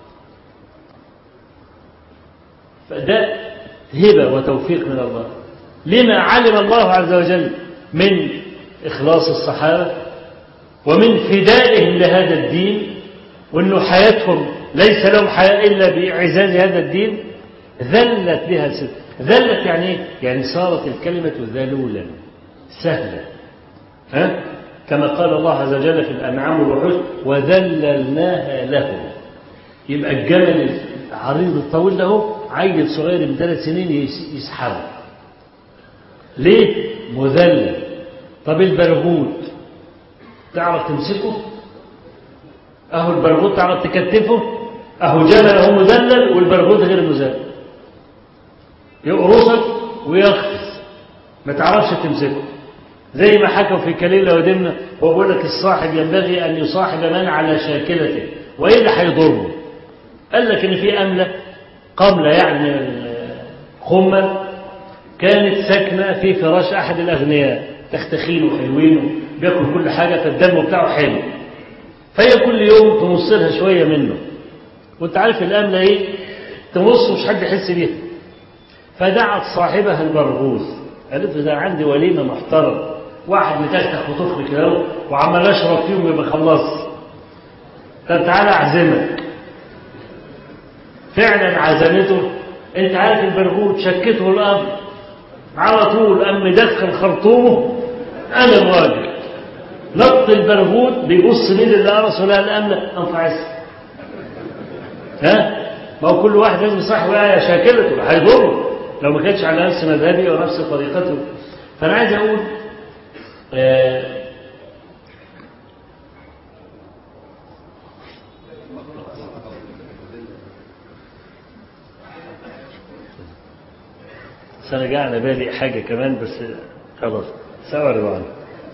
فده هبة وتوفيق من الله لما علم الله عز وجل من إخلاص الصحابة ومن فدائهم لهذا الدين وأنه حياتهم ليس لهم حياة إلا بإعزاز هذا الدين ذلت بها ست ذلت يعني إيه؟ يعني صارت الكلمة ذلولا سهلة ها؟ كما قال الله عز وجل في الأنعام والوحوش وذللناها لهم يبقى الجمل العريض الطويل له عيل صغير من ثلاث سنين يسحبه ليه؟ مذلل طب البرغوث تعرف تمسكه اهو البرغوث تعرف تكتفه اهو جمل اهو مذلل والبرغوث غير مذلل يقرصك ويخفز ما تعرفش تمسكه زي ما حكوا في كليلة ودمنة هو بيقول لك الصاحب ينبغي أن يصاحب من على شاكلته وإلا هيضره قال لك إن في أملة قملة يعني خمة كانت ساكنة في فراش أحد الأغنياء تختخين وحلوين بياكل كل حاجة فالدم بتاعه حلو فهي كل يوم تمص لها شوية منه وانت عارف الأملة ايه تمص مش حد يحس بيها فدعت صاحبها البرغوث قالت له ده عندي وليمة محترم واحد متختخ وطفل كده وعمال اشرب فيهم ويبقى خلص طب تعالى اعزمك فعلا عزمته انت عارف البرغوث شكته الامر على طول قام مدخل خرطومه انا الراجل نط البرغوث بيبص مين اللي قرص ولا الامله انفعس ها ما هو كل واحد لازم يصاحب آية شاكلته هيضره لو ما كانش على نفس مذهبي ونفس طريقته فانا عايز اقول آه بس انا جاء على بالي حاجه كمان بس خلاص سأعرض عنها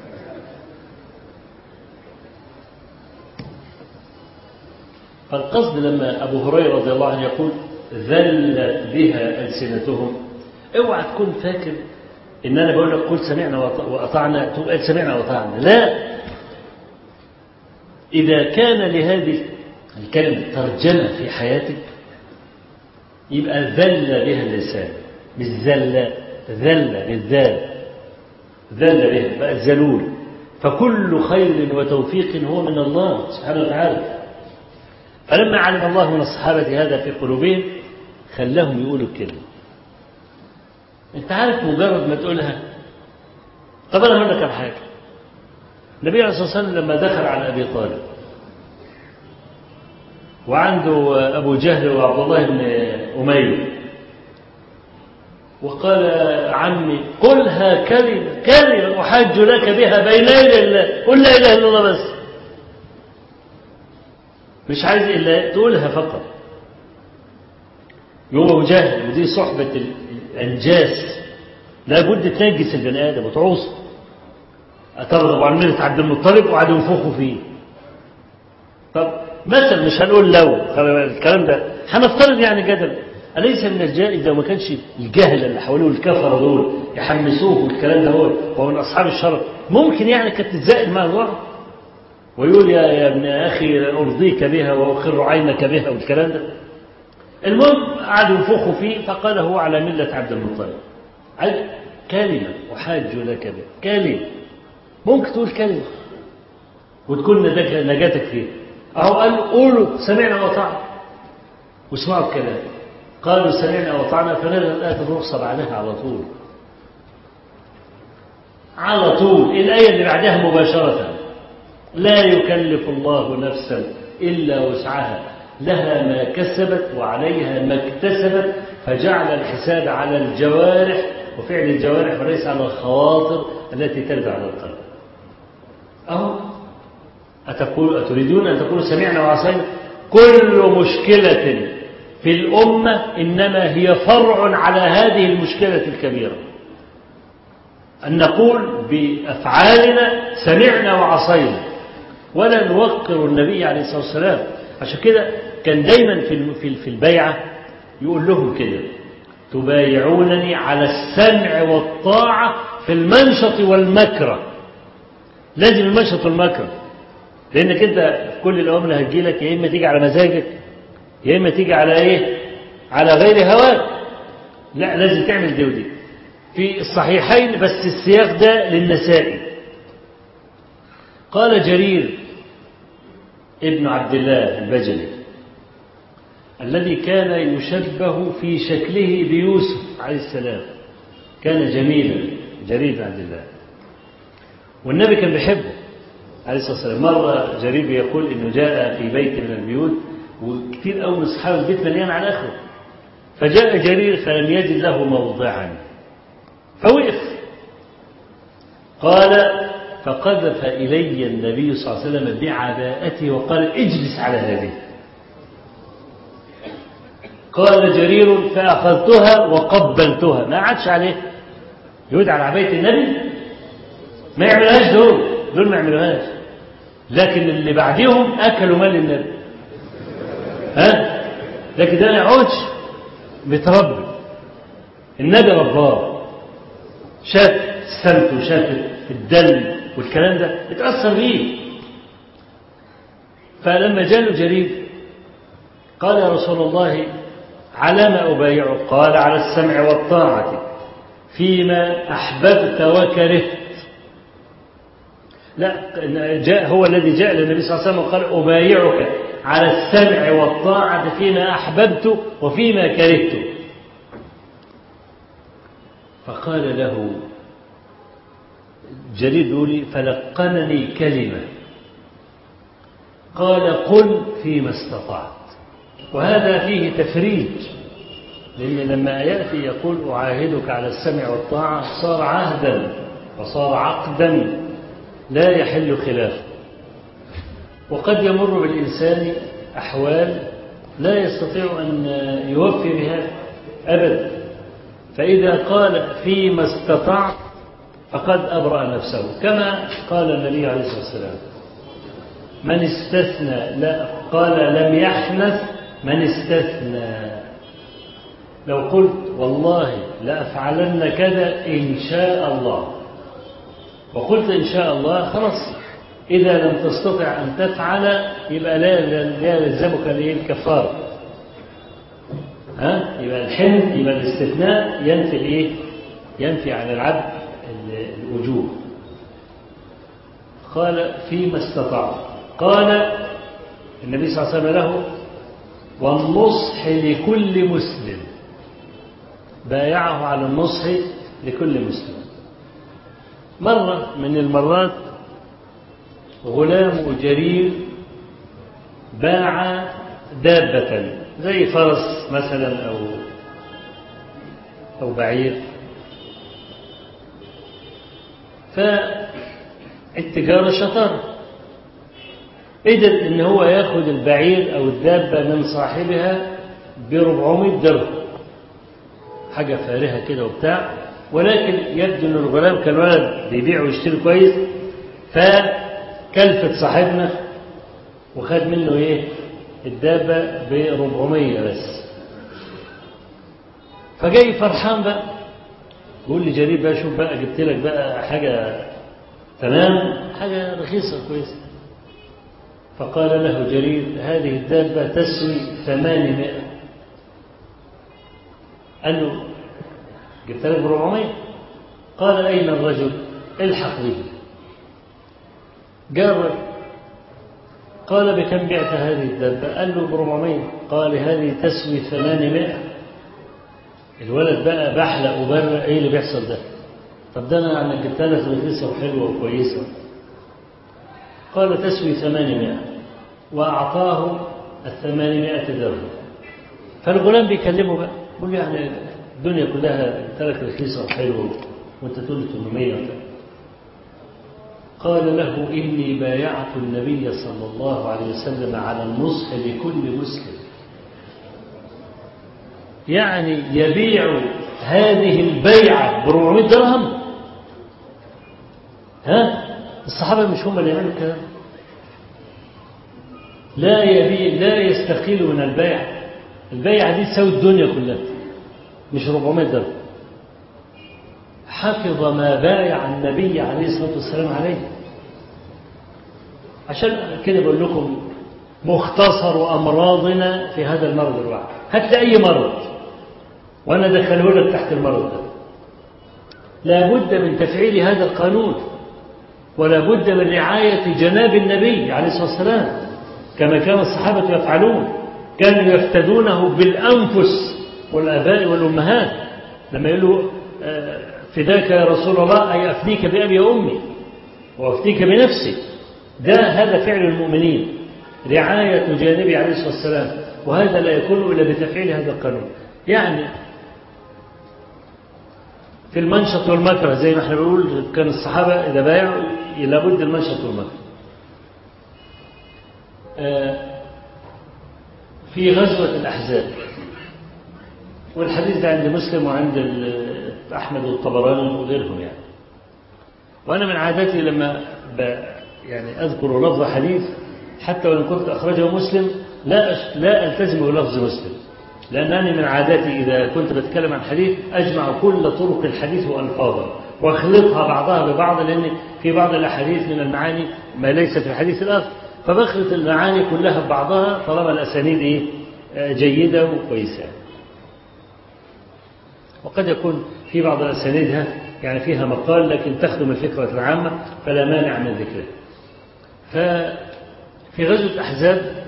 فالقصد لما أبو هريرة رضي الله عنه يقول ذلت بها ألسنتهم اوعى تكون فاكر إن أنا بقول لك قل سمعنا وأطعنا تقول سمعنا وأطعنا لا إذا كان لهذه الكلمة ترجمة في حياتك يبقى ذل بها اللسان مش ذل ذل بالذال ذل بها بقى الذلول فكل خير وتوفيق هو من الله سبحانه وتعالى فلما علم الله من الصحابة هذا في قلوبهم خلاهم يقولوا الكلمة انت عارف مجرد ما تقولها طب انا هقول لك على حاجه النبي عليه الصلاه والسلام لما دخل على ابي طالب وعنده ابو جهل وعبد الله بن اميه وقال عمي قلها كلمه كلمه احاج لك بها بين يدي الله قل لا اله الا الله بس مش عايز الا تقولها فقط يوم ابو جهل ودي صحبه الانجاس لابد تنجس البني ادم وتعوصه ترغب عن ملة عبد المطلب وقعدوا ينفخوا فيه طب مثلا مش هنقول لو الكلام ده هنفترض يعني جدل أليس من الجائز لو ما كانش الجهل اللي حواليه والكفرة دول يحمسوه والكلام ده هو وهو من أصحاب الشرع ممكن يعني كانت تتزائل مع الله ويقول يا, يا ابن أخي أرضيك بها وأخر عينك بها والكلام ده المهم قعدوا ينفخوا فيه فقال هو على ملة عبد المطلب كلمة أحاج لك بها كلمة ممكن تقول كلمة وتكون نجاتك فيه أهو قال قولوا سمعنا وطعنا واسمعوا الكلام قالوا سمعنا وطعنا فنزل الآية الرخصة بعدها على طول على طول الآية اللي بعدها مباشرة لا يكلف الله نفسا إلا وسعها لها ما كسبت وعليها ما اكتسبت فجعل الحساب على الجوارح وفعل الجوارح وليس على الخواطر التي ترد على القلب أهو أتقول أتريدون أن تقولوا سمعنا وعصينا كل مشكلة في الأمة إنما هي فرع على هذه المشكلة الكبيرة أن نقول بأفعالنا سمعنا وعصينا ولا نوقر النبي عليه الصلاة والسلام عشان كده كان دايما في في البيعة يقول لهم كده تبايعونني على السمع والطاعة في المنشط والمكره لازم المنشط والمكره لأنك أنت في كل الأوامر هتجيلك يا إما تيجي على مزاجك يا إما تيجي على إيه على غير هواك لا لازم تعمل دي ودي في الصحيحين بس السياق ده للنسائي قال جرير ابن عبد الله البجلي الذي كان يشبه في شكله بيوسف عليه السلام كان جميلا جرير بن عبد الله والنبي كان بيحبه عليه الصلاة والسلام مرة جرير يقول إنه جاء في بيت من البيوت وكثير قوي من أصحاب البيت مليان على آخره فجاء جرير فلم يجد له موضعا فوقف قال فقذف إلي النبي صلى الله عليه وسلم بعباءته وقال اجلس على هذه قال جرير فأخذتها وقبلتها ما عادش عليه يود على عباية النبي ما يعملهاش دول دول ما يعملوهاش لكن اللي بعديهم أكلوا مال النبي ها لكن ده ما يقعدش بيتربي النبي رباه شاف السمت وشاف الدم والكلام ده اتأثر بيه فلما جاء له جرير قال يا رسول الله على ما أبايعك قال على السمع والطاعة فيما أحببت وكرهت لا جاء هو الذي جاء للنبي صلى الله عليه وسلم وقال أبايعك على السمع والطاعة فيما أحببت وفيما كرهت فقال له جرير يقول فلقنني كلمة قال قل فيما استطعت وهذا فيه تفريج لأن لما يأتي يقول أعاهدك على السمع والطاعة صار عهدا وصار عقدا لا يحل خلافه وقد يمر بالإنسان أحوال لا يستطيع أن يوفي بها أبدا فإذا قال فيما استطعت فقد أبرأ نفسه كما قال النبي عليه الصلاة والسلام من استثنى لا قال لم يحنث من استثنى لو قلت والله لأفعلن كذا إن شاء الله وقلت إن شاء الله خلاص إذا لم تستطع أن تفعل يبقى لا لا يلزمك الكفارة ها يبقى الحلم يبقى الاستثناء ينفي الايه؟ ينفي عن العبد الوجوب قال فيما استطاع قال النبي صلى الله عليه وسلم له والنصح لكل مسلم بايعه على النصح لكل مسلم مرة من المرات غلام جرير باع دابة زي فرس مثلا أو أو بعير فالتجارة شطارة قدر ان هو ياخد البعير او الدابة من صاحبها ب 400 درهم حاجة فارهة كده وبتاع ولكن يبدو ان الغلام كان ولد بيبيع ويشتري كويس فكلفت صاحبنا وخد منه ايه الدابة ب 400 بس فجاي فرحان بقى بيقول لي جرير بقى شوف بقى جبت لك بقى حاجة تمام حاجة رخيصة كويسة فقال له جرير هذه الدابة تسوي ثمانمائة قال له جبت لك بربعمائة قال أين الرجل الحق به جاب قال بكم بعت هذه الدابة قال له بربعمائة قال هذه تسوي ثمانمائة الولد بقى بحلق وبرق ايه اللي بيحصل ده طب ده انا انا جبت لك رخيصه وحلوه وكويسه قال تسوي ثمانمائة وأعطاه الثمانمائة درهم فالغلام بيكلمه بقى بيقول له يعني الدنيا كلها ترك رخيصة وحلوة وانت تقول 800 وكذا قال له إني بايعت النبي صلى الله عليه وسلم على النصح لكل مسلم يعني يبيع هذه البيعة ب 400 درهم ها الصحابة مش هم اللي يعملوا الكلام لا يبي لا يستقيل من البيع البيع دي تساوي الدنيا كلها مش 400 درهم حفظ ما بايع النبي عليه الصلاة والسلام عليه عشان كده بقول لكم مختصر أمراضنا في هذا المرض الواحد هات أي مرض وأنا دخله لك تحت المرض ده لا بد من تفعيل هذا القانون ولا بد من رعاية جناب النبي عليه الصلاة والسلام كما كان الصحابة يفعلون كانوا يفتدونه بالأنفس والآباء والأمهات لما يقولوا فداك يا رسول الله أي أفديك بأبي وأمي وأفديك بنفسي ده هذا فعل المؤمنين رعاية جانبي عليه الصلاة والسلام وهذا لا يكون إلا بتفعيل هذا القانون يعني في المنشط والمكره زي ما احنا بنقول كان الصحابة إذا بايعوا لابد المنشط والمكره في غزوة الأحزاب والحديث ده عند مسلم وعند أحمد والطبراني وغيرهم يعني وأنا من عادتي لما يعني أذكر لفظ حديث حتى وإن كنت أخرجه مسلم لا لا ألتزم بلفظ مسلم لأنني من عادتي إذا كنت بتكلم عن حديث أجمع كل طرق الحديث وألفاظه وأخلطها بعضها ببعض لأن في بعض الأحاديث من المعاني ما ليس في الحديث الآخر فبخلط المعاني كلها ببعضها طالما الأسانيد إيه جيدة وكويسة وقد يكون في بعض الأسانيدها يعني فيها مقال لكن تخدم الفكرة العامة فلا مانع من ذكره ففي غزوة أحزاب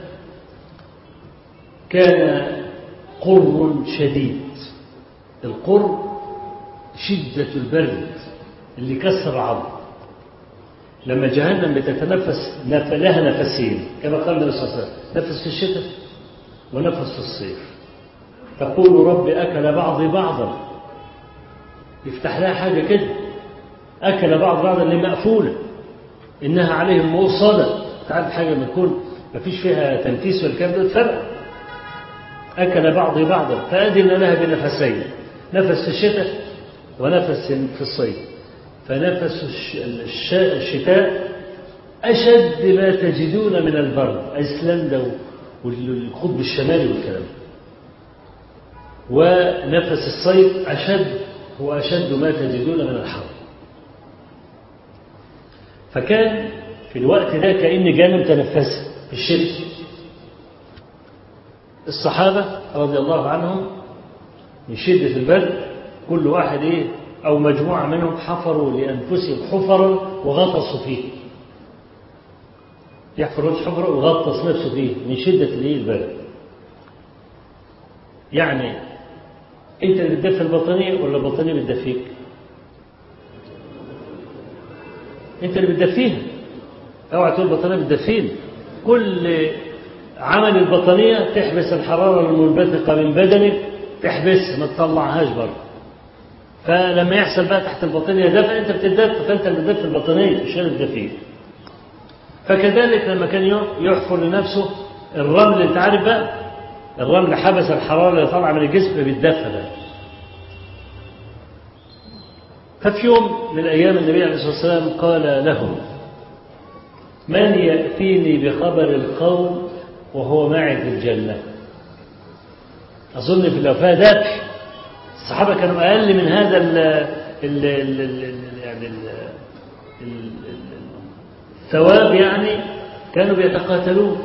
كان قر شديد القر شدة البرد اللي كسر العظم لما جهنم بتتنفس لها نفسين كما قال النبي صلى الله عليه وسلم نفس في الشتاء ونفس في الصيف تقول رب أكل بعضي بعضا يفتح لها حاجة كده أكل بعض بعضا اللي مقفولة إنها عليهم موصلة تعرف حاجة لما تكون ما فيش فيها تنكيس والكلام ده تفرق أكل بعضي بعضا فأذن لها بنفسين نفس في الشتاء ونفس في الصيف فنفس الشتاء أشد ما تجدون من البرد أيسلندا والقطب الشمالي والكلام ونفس الصيف أشد هو أشد ما تجدون من الحر فكان في الوقت ده كأن جانب تنفسه في الشتاء الصحابة رضي الله عنهم من شدة البرد كل واحد إيه أو مجموعة منهم حفروا لأنفسهم حفرا وغطسوا فيه يحفر وجه حفرة وغطس نفسه فيه من شدة الإيه البرد يعني أنت اللي بتدفي البطانية ولا البطانية بتدفيك؟ أنت اللي بتدفيها اوعى تقول البطانية بتدفيني كل عمل البطانية تحبس الحرارة المنبثقة من بدنك تحبسها ما تطلعهاش بره فلما يحصل بقى تحت البطانية دفع انت بتدفى فانت اللي بتدفى البطانية مش انا بتدفيه فكذلك لما كان يحفر لنفسه الرمل انت عارف بقى الرمل حبس الحرارة اللي طالعة من الجسم بيتدفى بقى ففي يوم من الأيام النبي عليه الصلاة والسلام قال لهم من يأتيني بخبر القوم وهو معي في الجنة أظن في الوفاة ذبح الصحابة كانوا أقل من هذا ال ال ال ال يعني ال الثواب يعني كانوا بيتقاتلون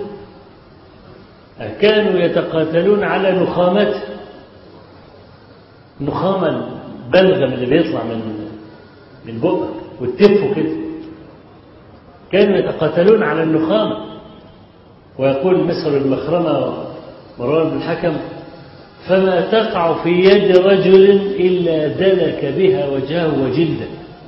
كانوا يتقاتلون على نخامته النخامة البلغم اللي بيطلع من من بقك والتفه كده كانوا يتقاتلون على النخامة ويقول مصر المخرمة مروان بن الحكم فما تقع في يد رجل إلا دلك بها وجهه وجلده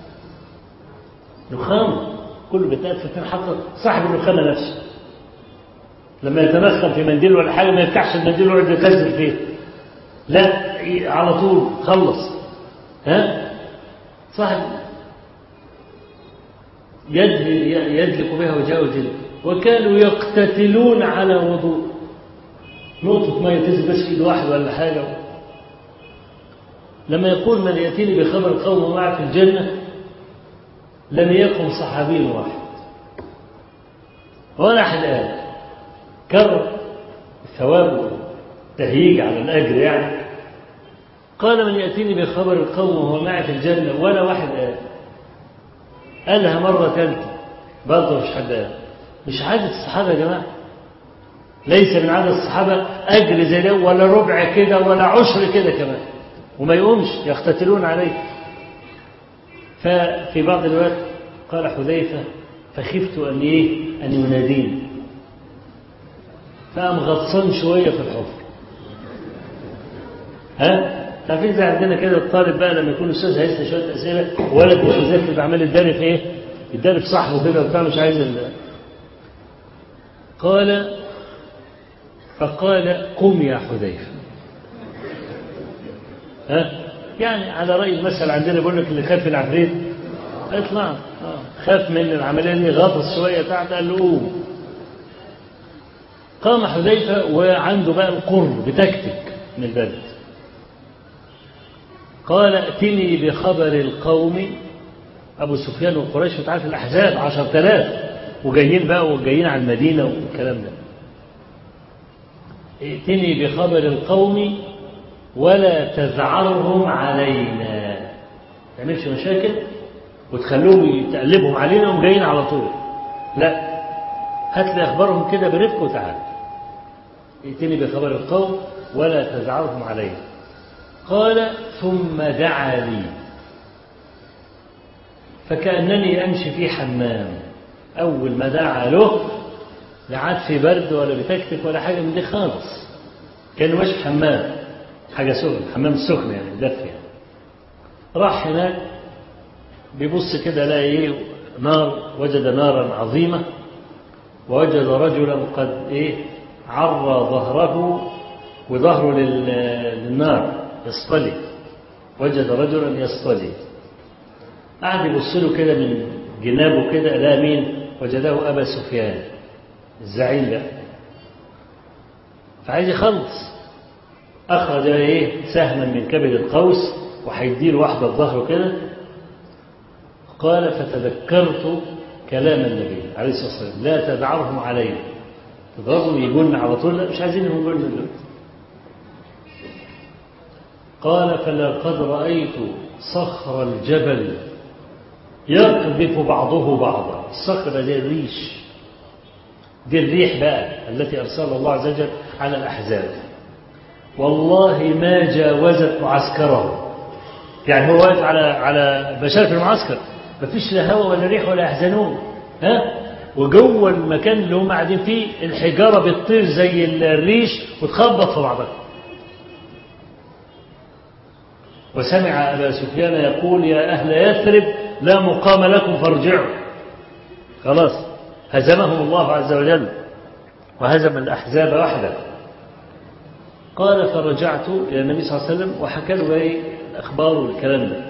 نخامة كله بيتأثر حتى صاحب النخامة نفسه لما يتنخم في منديل ولا حاجة ما يفتحش المنديل ويقعد يغزل فيه لا على طول خلص ها صاحب يد يدلك بها وجهه وجلده وكانوا يقتتلون على وضوء نقطة مية تنزل بس في واحد ولا حاجة لما يقول من يأتيني بخبر قوم معه في الجنة لم يقم صحابي واحد ولا أحد قال كرر الثواب تهييج على الأجر يعني قال من يأتيني بخبر القوم وهو معي في الجنة ولا واحد قال قالها مرة ثالثة برضه مش حد قال مش عادة الصحابة يا جماعة ليس من عادة الصحابة أجر زي ده ولا ربع كده ولا عشر كده كمان وما يقومش يقتتلون عليه ففي بعض الوقت قال حذيفة فخفت أن إيه أن يناديني فقام غطسان شوية في الحفر ها عارفين زي عندنا كده الطالب بقى لما يكون استاذ هيسال شويه اسئله ولد مش مذاكر عمال يتدرب في ايه؟ يتدرب في صاحبه كده وبتاع مش عايز ال... قال فقال قم يا حذيفه ها يعني على راي المثل عندنا بيقول لك اللي خاف العفريت اطلع آه. خاف من العمليه دي غطس شويه تحت قال له قوم قام حذيفه وعنده بقى القرب بتكتك من البلد قال ائتني بخبر القوم أبو سفيان وقريش وتعرف الأحزاب عشر تلاف وجايين بقى وجايين على المدينة والكلام ده ائتني بخبر القوم ولا تذعرهم علينا ما تعملش مشاكل وتخلوهم تقلبهم علينا وهم جايين على طول لا هات لي أخبارهم كده برفق وتعال ائتني بخبر القوم ولا تزعرهم علينا قال ثم دعا لي فكأنني أمشي في حمام أول ما دعا له لا عاد في برد ولا بتكتك ولا حاجة من دي خالص كان ماشي في حمام حاجة سخنة حمام سخن يعني دفء يعني راح هناك بيبص كده لقى ايه نار وجد نارا عظيمة ووجد رجلا قد ايه عرى ظهره وظهره للنار يصطلي وجد رجلا يصطلي قعد يبص له كده من جنابه كده لا مين وجده أبا سفيان الزعيم ده فعايز يخلص أخرج إيه سهما من كبد القوس وهيديله واحدة ظهره كده قال فتذكرت كلام النبي عليه الصلاة والسلام لا تدعرهم علينا تضربهم يقولنا على طول لا مش عايزينهم يقولنا دلوقتي قال فلقد رأيت صخر الجبل يقذف بعضه بعضا الصخرة دي الريش دي الريح بقى التي أرسلها الله عز وجل على الأحزاب والله ما جاوزت معسكره يعني هو واقف على على مشارف المعسكر مفيش لا هواء ولا ريح ولا يحزنون ها وجوه المكان اللي هم قاعدين فيه الحجاره بتطير زي الريش وتخبط في بعضها وسمع أبا سفيان يقول يا أهل يثرب لا مقام لكم فارجعوا خلاص هزمهم الله عز وجل وهزم الأحزاب وحده قال فرجعت إلى النبي صلى الله عليه وسلم وحكى له ايه الأخبار والكلام ده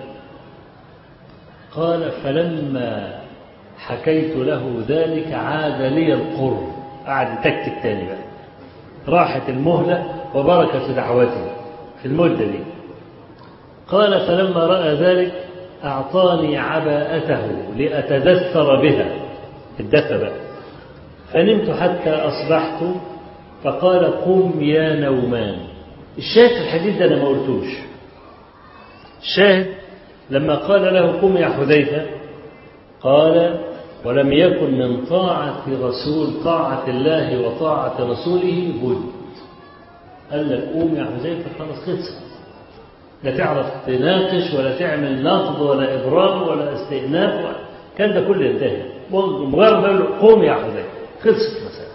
قال فلما حكيت له ذلك عاد لي القرب قعد يتكتك تاني بقى راحت المهلة وبركة دعوته في المدة دي قال فلما رأى ذلك أعطاني عباءته لأتدثر بها الدفى بقى فنمت حتى أصبحت فقال قم يا نومان الشاهد في الحديث ده أنا ما قلتوش الشاهد لما قال له قم يا حذيفة قال ولم يكن من طاعة رسول طاعة الله وطاعة رسوله بد قال لك قوم يا حذيفة خلاص خلصت لا تعرف تناقش ولا تعمل نقد ولا إبرام ولا استئناف ولا كان ده كله ينتهي مجرد ما يقول قوم يا حذيفة خلصت المسألة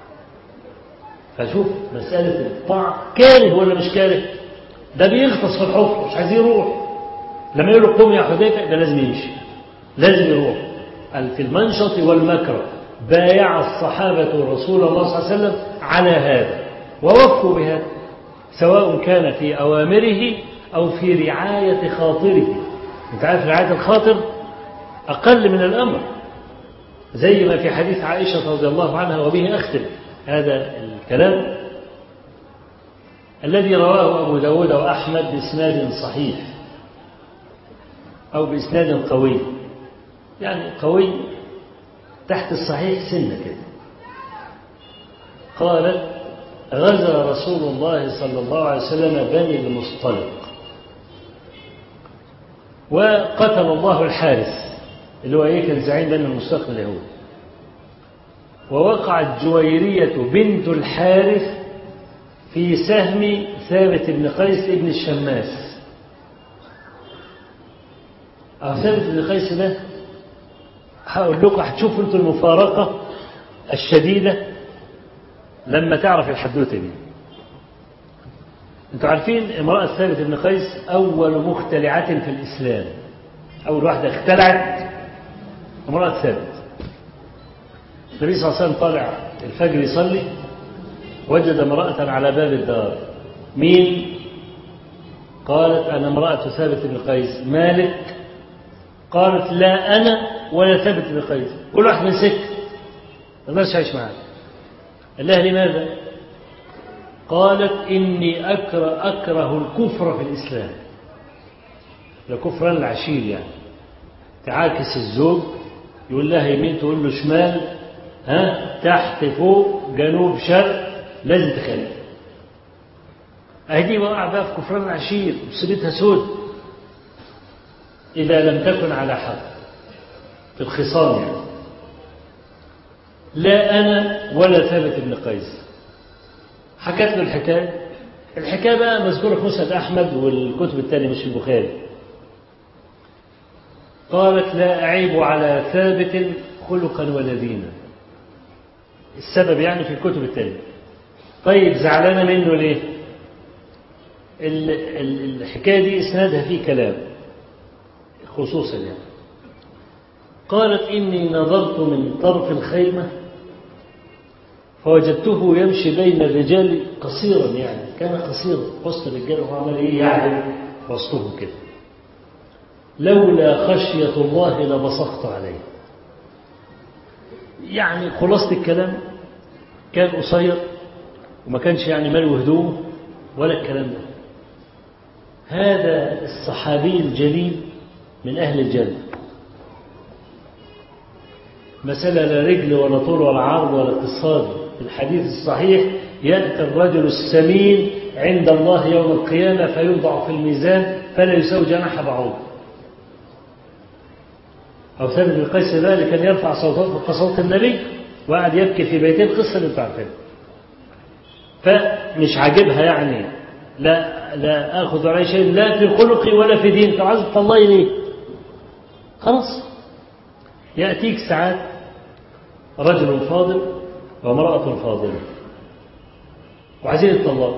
فشوف مسألة الطاعة كاره ولا مش كاره ده بيغطس في الحفر مش عايز يروح لما يقول قوم يا حذيفة ده لازم يمشي لازم يروح قال في المنشط والمكره بايع الصحابة رسول الله صلى الله عليه وسلم على هذا ووفوا بهذا سواء كان في أوامره أو في رعاية خاطره أنت عارف رعاية الخاطر أقل من الأمر زي ما في حديث عائشة رضي الله عنها وبه أختم هذا الكلام الذي رواه أبو داود وأحمد بإسناد صحيح أو بإسناد قوي يعني قوي تحت الصحيح سنة كده قالت غزا رسول الله صلى الله عليه وسلم بني المصطلق وقتل الله الحارث اللي هو ايه كان زعيم بني المصطلق اليهود ووقعت جويرية بنت الحارث في سهم ثابت بن قيس بن الشماس أو ثابت بن قيس ده هقول لكم هتشوفوا انتوا المفارقة الشديدة لما تعرف الحدوتة دي انتوا عارفين امرأة ثابت بن قيس أول مختلعة في الإسلام أول واحدة اختلعت امرأة ثابت النبي صلى الله عليه وسلم طالع الفجر يصلي وجد امرأة على باب الدار مين قالت أنا امرأة ثابت بن قيس مالك قالت لا أنا ولا ثابت بن قيس كل واحد من سكت ما عايش معاك قال لها لماذا قالت إني أكره, أكره الكفر في الإسلام الكفران العشير يعني تعاكس الزوج يقول لها يمين تقول له شمال ها تحت فوق جنوب شرق لازم تخلي أهدي وقع بقى في كفران العشير مصيبتها سود إذا لم تكن على حق في الخصام يعني لا أنا ولا ثابت بن قيس حكت له الحكاية الحكاية بقى مذكورة في مسند أحمد والكتب الثانية مش في البخاري قالت لا أعيب على ثابت خلقا ولا دينا السبب يعني في الكتب الثانية طيب زعلانة منه ليه الحكاية دي إسنادها فيه كلام خصوصا يعني قالت إني نظرت من طرف الخيمة فوجدته يمشي بين الرجال قصيرا يعني كان قصيرا وسط الرجال وهو عمال ايه يعدل وسطهم كده لولا خشية الله لبصقت عليه يعني خلاصة الكلام كان قصير وما كانش يعني ملو هدومه ولا الكلام ده هذا الصحابي الجليل من أهل الجنة مسألة لا رجل ولا طول ولا عرض ولا اقتصادي في الحديث الصحيح يأتي الرجل السمين عند الله يوم القيامة فيوضع في الميزان فلا يساوي جناح بعوض أو ثابت بن قيس ذلك كان يرفع صوته فوق صوت النبي وقعد يبكي في بيته القصة اللي انتوا عارفينها فمش عاجبها يعني لا لا اخذ عليه شيء لا في خلقي ولا في دين طب عايز تطلعي ليه؟ خلاص ياتيك ساعات رجل فاضل وامرأة فاضلة وعايزين يتطلقوا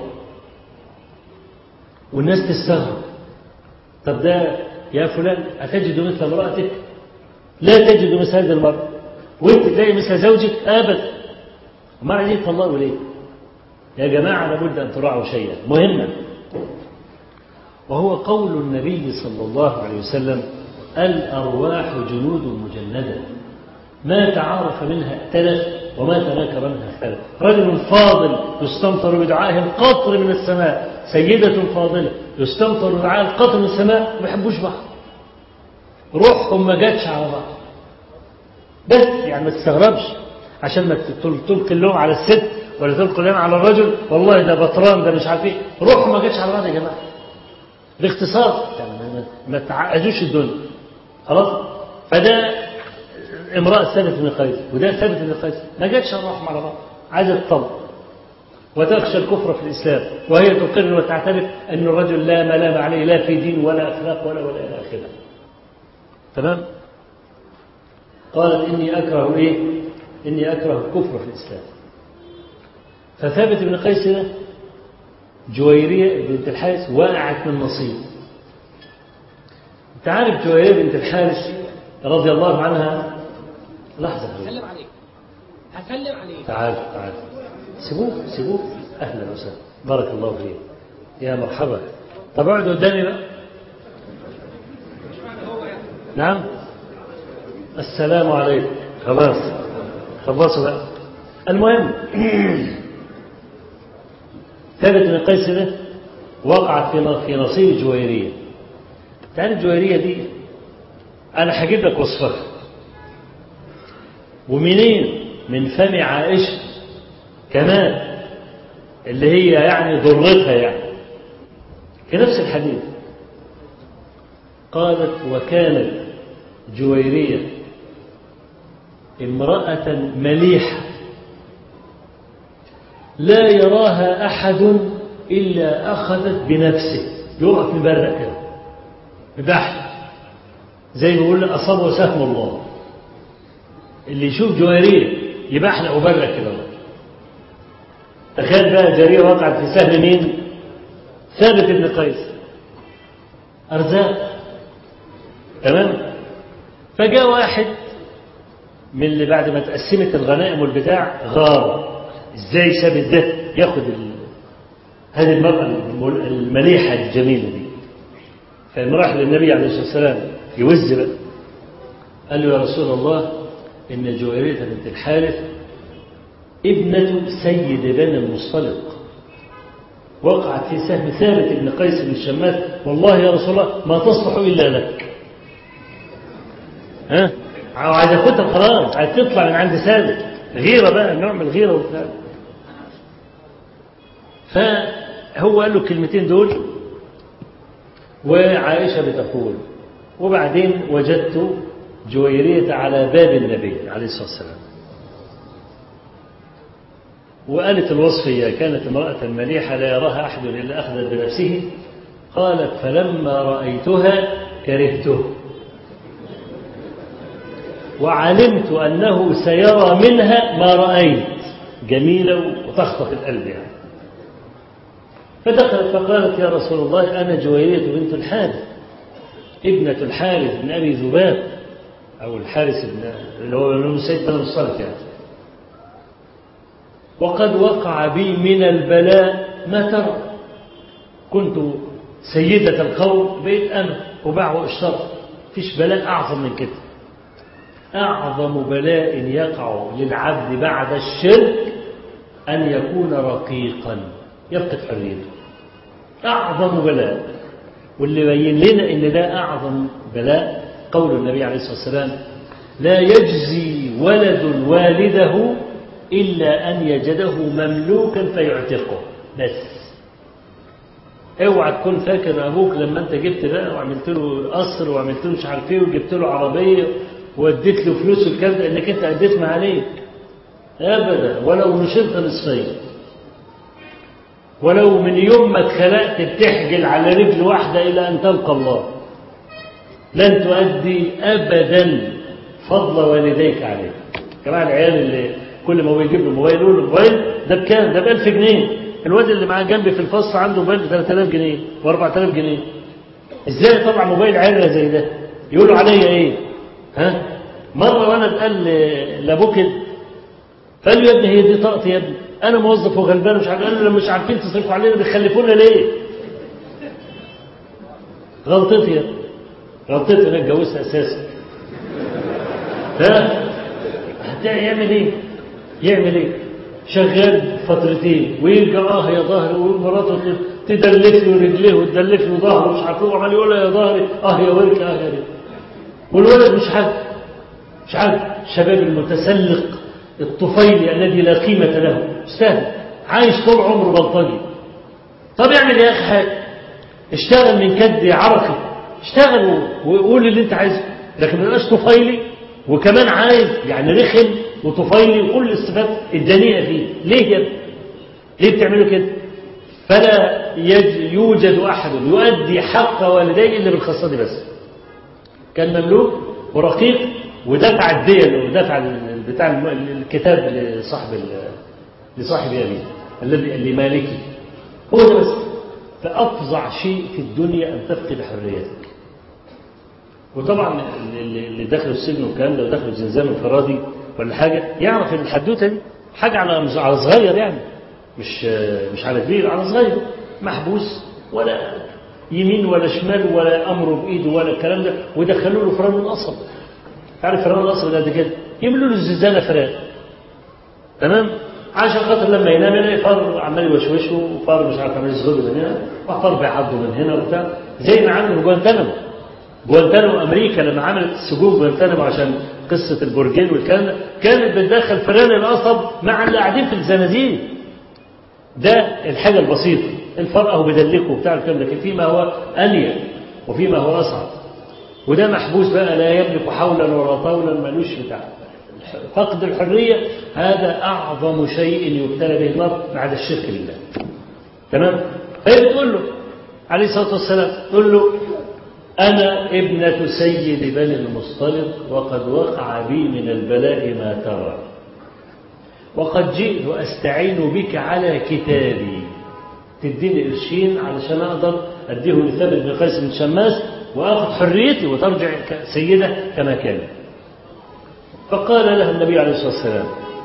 والناس تستغرب طب ده يا فلان أتجد مثل امرأتك لا تجد مثل هذه المرأة وانت تلاقي مثل زوجك ابدا ما عايزين يتطلقوا ليه يا جماعة لابد أن تراعوا شيئا مهما وهو قول النبي صلى الله عليه وسلم الأرواح جنود مجندة ما تعارف منها ائتلف وما تناكر منها اختلف رجل فاضل يستمطر بدعائه القطر من السماء سيدة فاضلة يستمطر بدعائه القطر من السماء ما بيحبوش بعض روحهم ما جاتش على بعض بس يعني ما تستغربش عشان ما تلقي اللوم على الست ولا تلقي اللوم على الرجل والله ده بطران ده مش عارف ايه روحهم ما جاتش على بعض يا جماعه باختصار يعني ما تعقدوش الدنيا خلاص فده امرأة ثابت بن قيس وده ثابت بن قيس ما جاتش الرحمة على بعض عايزة تطلق وتخشى الكفر في الإسلام وهي تقر وتعترف أن الرجل لا ملام عليه لا في دين ولا أخلاق ولا ولا إلى آخره تمام قالت إني أكره إيه إني أكره الكفر في الإسلام فثابت بن قيس ده جويرية بنت الحارث وقعت من نصيب انت عارف جويرية بنت الحارث رضي الله عنها لحظة هسلم عليك هسلم عليك تعال تعال سيبوه سيبوه أهلا وسهلا بارك الله فيك يا مرحبا طب اقعدوا قدامي بقى نعم السلام عليكم خلاص خلصوا بقى المهم ثابت بن قيس ده وقعت في في نصيب جويرية تعرف جويرية دي أنا هجيب لك وصفها ومنين من فم عائشة كمان اللي هي يعني ضرتها يعني في نفس الحديث قالت وكانت جويرية امرأة مليحة لا يراها أحد إلا أخذت بنفسه يقف مبرق كده مبحث زي ما بيقول أصابه سهم الله اللي يشوف جواريه يبحلق وبرق كده تخيل بقى جارية وقعت في سهم مين؟ ثابت بن قيس أرزاق تمام فجاء واحد من اللي بعد ما تقسمت الغنائم والبتاع غار ازاي سابت ده ياخد ال... هذه المرأة المليحة الجميلة دي فإن راح للنبي عليه الصلاة والسلام يوز بقى قال له يا رسول الله إن جويرية بنت الحارث ابنة سيد بني المصطلق وقعت في سهم ثابت بن قيس بن الشماس والله يا رسول الله ما تصلح إلا لك ها عايز اخدها خلاص عايز تطلع من عند ثابت غيرة بقى نوع من الغيرة وبتاع فهو قال له الكلمتين دول وعائشة بتقول وبعدين وجدت جويرية على باب النبي عليه الصلاة والسلام وقالت الوصفية كانت امرأة مليحة لا يراها أحد إلا أخذت بنفسه قالت فلما رأيتها كرهته وعلمت أنه سيرى منها ما رأيت جميلة وتخطف القلب يعني فدخلت فقالت يا رسول الله أنا جويرية بنت الحارث ابنة الحارث بن أبي ذباب أو الحارث بن اللي هو بن سيد بن الصلت يعني وقد وقع بي من البلاء ما ترى كنت سيدة القوم بقيت أنا وباع واشترى فيش بلاء أعظم من كده أعظم بلاء يقع للعبد بعد الشرك أن يكون رقيقا يفقد حريته أعظم بلاء واللي بين لنا إن ده أعظم بلاء قول النبي عليه الصلاة والسلام لا يجزي ولد والده إلا أن يجده مملوكا فيعتقه بس اوعى تكون فاكر ابوك لما انت جبت بقى وعملت له قصر وعملت له مش عارف ايه وجبت له عربيه واديت له فلوس والكلام ده انك انت اديت ما عليك ابدا ولو نشرت نصفين ولو من يوم ما اتخلقت بتحجل على رجل واحده الى ان تلقى الله لن تؤدي ابدا فضل والديك عليك كمان العيال اللي كل ما هو يجيب له موبايل يقول له موبايل ده بكام؟ ده ب 1000 جنيه الواد اللي معاه جنبي في الفصل عنده موبايل ب 3000 جنيه و 4000 جنيه ازاي طبعا موبايل عره زي ده يقولوا عليا ايه ها مره وانا اتقال لابوه كده قال له يا ابني هي دي طاقتي يا ابني انا موظف وغلبان مش عارف قال له مش عارفين تصرفوا علينا بتخلفونا ليه غلطتي يا ابني غلطتي انا اتجوزت اساسا ها يعمل ايه يعمل ايه شغال فترتين ويرجع اه يا ظهري ومراته تدلف له رجليه وتدلف له ظهره مش عارف وعمال يقول يا ظهري اه يا ورك اه يا رجل والولد مش عارف مش عارف الشباب المتسلق الطفيلي الذي لا قيمة له استاهل عايش طول عمره بلطجي طب اعمل يا اخي حاجه اشتغل من كد عرقي اشتغل وقول اللي انت عايزه لكن ما تبقاش طفيلي وكمان عايز يعني رخم وطفيلي وكل الصفات الدنيئة فيه ليه كده ليه بتعملوا كده فلا يوجد أحد يؤدي حق والديه إلا بالخاصة دي بس كان مملوك ورقيق ودفع الدين ودفع بتاع الكتاب لصاحب لصاحب أبيه الذي لمالكه هو ده بس فأفظع شيء في الدنيا أن تفقد حريتك وطبعا اللي دخلوا السجن والكلام ده ودخلوا الزنزانة انفرادي ولا حاجة يعرف ان الحدوتة دي حاجة على على صغير يعني مش مش على كبير على صغير محبوس ولا يمين ولا شمال ولا أمره بإيده ولا الكلام ده ودخلوا له فران القصب عارف فران القصب ده قد كده يملوا له الزنزانة فراغ تمام عشان خاطر لما ينام يلاقي فار عمال يوشوشه وفار مش عارف عمال يصغر من هنا وفار بيعضه من هنا وبتاع زي ما عملوا جوانتانامو جوانتانامو أمريكا لما عملت سجون جوانتانامو عشان قصة البرجين والكلام ده كانت بتدخل فئران القصب مع اللي قاعدين في الزنازين ده الحاجة البسيطة الفرقة هو بيدلكه وبتاع الكلام لكن فيما هو أنيق وفيما هو أصعب وده محبوس بقى لا يملك حولا ولا طولا ملوش بتاع فقد الحرية هذا أعظم شيء يبتلى به النار بعد الشرك بالله تمام فهي بتقول له عليه الصلاة والسلام تقول له أنا ابنة سيد بني المصطلق وقد وقع بي من البلاء ما ترى وقد جئت أستعين بك على كتابي تديني قرشين علشان أقدر أديه لثابت بن قيس بن شماس وآخذ حريتي وترجع سيدة كما كان فقال لها النبي عليه الصلاة والسلام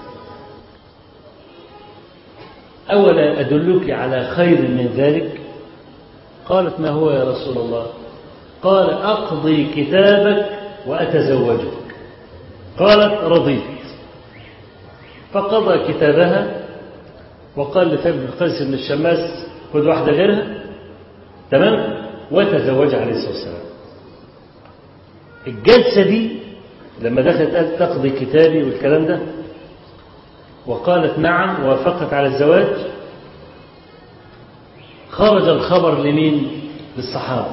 أولا أدلك على خير من ذلك قالت ما هو يا رسول الله قال أقضي كتابك وأتزوجك قالت رضيت فقضى كتابها وقال لثابت بن قيس بن الشماس خذ واحدة غيرها تمام وتزوج عليه الصلاة والسلام الجلسة دي لما دخلت قالت تقضي كتابي والكلام ده وقالت نعم وافقت على الزواج خرج الخبر لمين للصحابة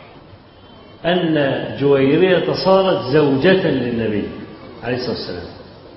أن جويرية صارت زوجة للنبي عليه الصلاة والسلام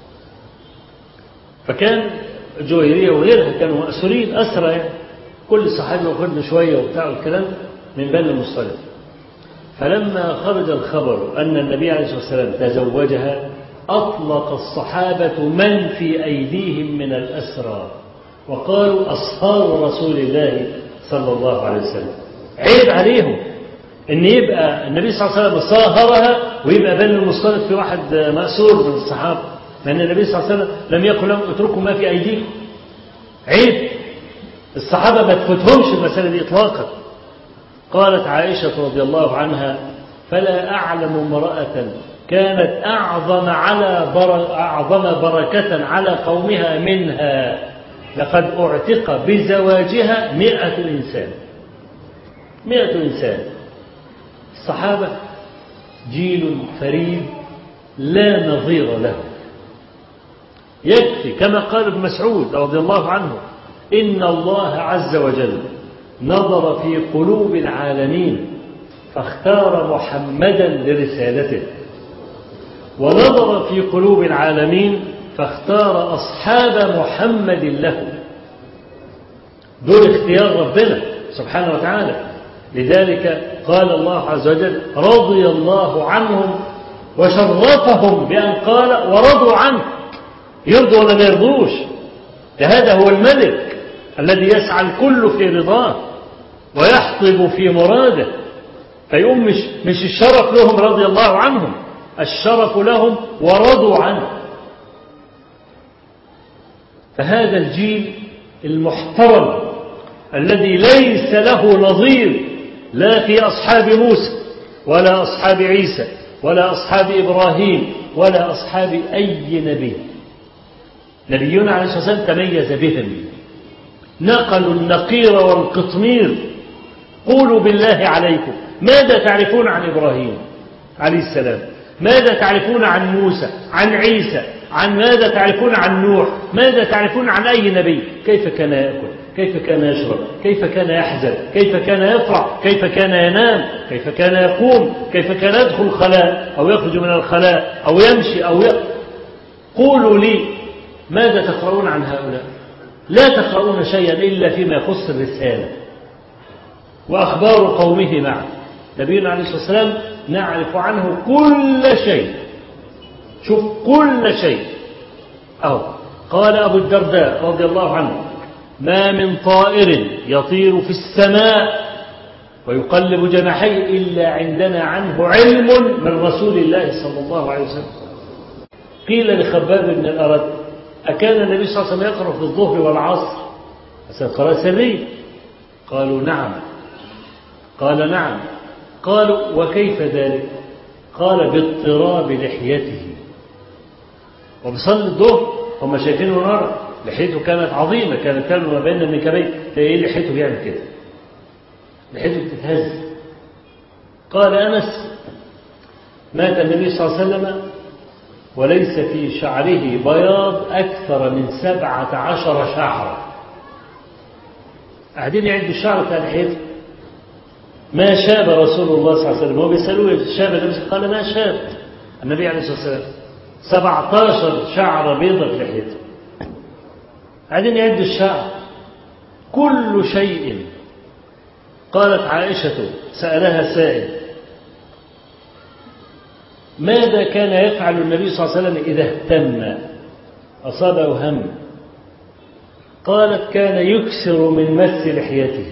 فكان جويرية وغيرها كانوا مأسورين أسرى يعني كل صحابي ياخذ شوية وبتاع والكلام من بني المصطلق فلما خرج الخبر أن النبي عليه الصلاة والسلام تزوجها أطلق الصحابة من في أيديهم من الأسرى وقالوا أصهار رسول الله صلى الله عليه وسلم عيب عليهم ان يبقى النبي صلى الله عليه وسلم صاهرها ويبقى بين المصطلق في واحد مأسور من الصحابة لأن النبي صلى الله عليه وسلم لم يقل لهم اتركوا ما في أيديكم عيب الصحابة ما تفوتهمش المسألة دي إطلاقا قالت عائشة رضي الله عنها فلا أعلم امرأة كانت أعظم على بر... أعظم بركة على قومها منها لقد أعتق بزواجها مئة إنسان مئة إنسان الصحابة جيل فريد لا نظير له يكفي كما قال ابن مسعود رضي الله عنه إن الله عز وجل نظر في قلوب العالمين فاختار محمدا لرسالته ونظر في قلوب العالمين فاختار أصحاب محمد له دول اختيار ربنا سبحانه وتعالى لذلك قال الله عز وجل رضي الله عنهم وشرفهم بأن قال ورضوا عنه يرضوا ولا ما يرضوش هذا هو الملك الذي يسعى الكل في رضاه ويحطب في مراده فيقوم مش, مش الشرف لهم رضي الله عنهم الشرف لهم ورضوا عنه فهذا الجيل المحترم الذي ليس له نظير لا في أصحاب موسى ولا أصحاب عيسى ولا أصحاب إبراهيم ولا أصحاب أي نبي نبينا عليه الصلاة والسلام تميز بهم نقلوا النقير والقطمير قولوا بالله عليكم ماذا تعرفون عن إبراهيم عليه السلام ماذا تعرفون عن موسى عن عيسى عن ماذا تعرفون عن نوح ماذا تعرفون عن أي نبي كيف كان يأكل كيف كان يشرب كيف كان يحزن كيف كان يفرح كيف كان ينام كيف كان يقوم كيف كان يدخل الخلاء أو يخرج من الخلاء أو يمشي أو ي... قولوا لي ماذا تقرؤون عن هؤلاء لا تقرؤون شيئا إلا فيما يخص الرسالة وأخبار قومه معه نبينا عليه الصلاة والسلام نعرف عنه كل شيء شوف كل شيء أو قال أبو الدرداء رضي الله عنه ما من طائر يطير في السماء ويقلب جناحيه إلا عندنا عنه علم من رسول الله صلى الله عليه وسلم قيل لخباب بن الأرد أكان النبي صلى الله عليه وسلم يقرأ في الظهر والعصر بس القراءة سرية قالوا نعم قال نعم قالوا وكيف ذلك قال باضطراب لحيته وبصلي الظهر هم شايفينه نار لحيته كانت عظيمة كانت كان ما بين النكبين ايه لحيته بيعمل كده لحيته بتتهز قال أنس مات النبي صلى الله عليه وسلم وليس في شعره بياض أكثر من سبعة عشر شعرة قاعدين يعدوا الشعر بتاع لحيته ما شاب رسول الله صلى الله عليه وسلم هو بيسألوه شاب النبي قال ما شاب النبي عليه الصلاة والسلام 17 شعرة بيضة في لحيته قاعدين يعدوا الشعر كل شيء قالت عائشة سألها سائل ماذا كان يفعل النبي صلى الله عليه وسلم إذا اهتم أصابه هم قالت كان يكسر من مس لحيته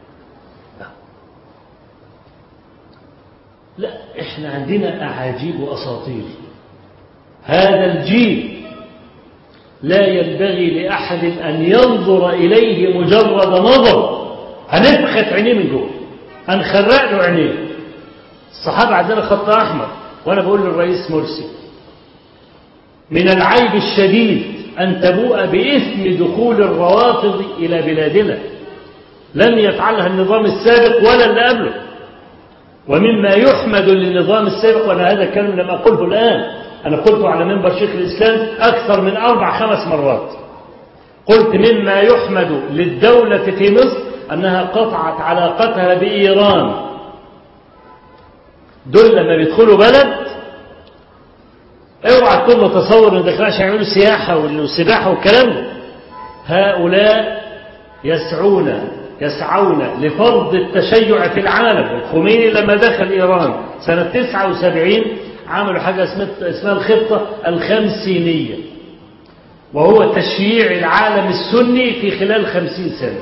لا احنا عندنا أعاجيب وأساطير هذا الجيل لا ينبغي لأحد أن ينظر إليه مجرد نظر هنفخت عينيه من جوه هنخرق له عينيه الصحابة عندنا خط أحمر وأنا بقول للرئيس مرسي من العيب الشديد أن تبوء بإثم دخول الروافض إلى بلادنا لم يفعلها النظام السابق ولا اللي قبله ومما يحمد للنظام السابق وأنا هذا الكلام لم أقوله الآن أنا قلته على منبر شيخ الإسلام أكثر من أربع خمس مرات قلت مما يحمد للدولة في مصر أنها قطعت علاقتها بإيران دول لما بيدخلوا بلد اوعى تكون متصور ان داخلين عشان يعملوا سياحة والسباحة والكلام ده هؤلاء يسعون يسعون لفرض التشيع في العالم الخميني لما دخل إيران سنة 79 عملوا حاجة اسمها الخطة الخمسينية وهو تشييع العالم السني في خلال خمسين سنة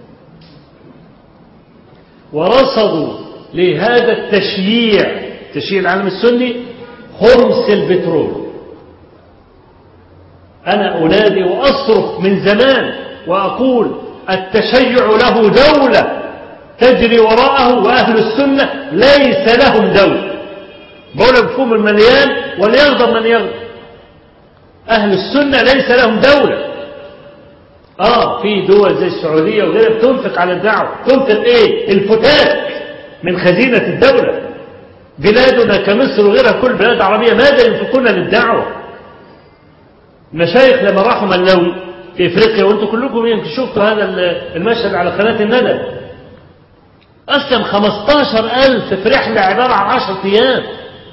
ورصدوا لهذا التشييع تشييع العالم السني خمس البترول أنا أنادي وأصرخ من زمان وأقول التشيع له دولة تجري وراءه وأهل السنة ليس لهم دولة بقول مفهوم المليان وليغضب من يغضب أهل السنة ليس لهم دولة آه في دول زي السعودية وغيرها بتنفق على الدعوة تنفق إيه الفتات من خزينة الدولة بلادنا كمصر وغيرها كل بلاد عربية ماذا ينفقون للدعوة المشايخ لما راحوا ملوي في افريقيا وانتم كلكم يمكن شفتوا هذا المشهد على قناة الندى أسلم 15 ألف في رحلة عبارة عن 10 أيام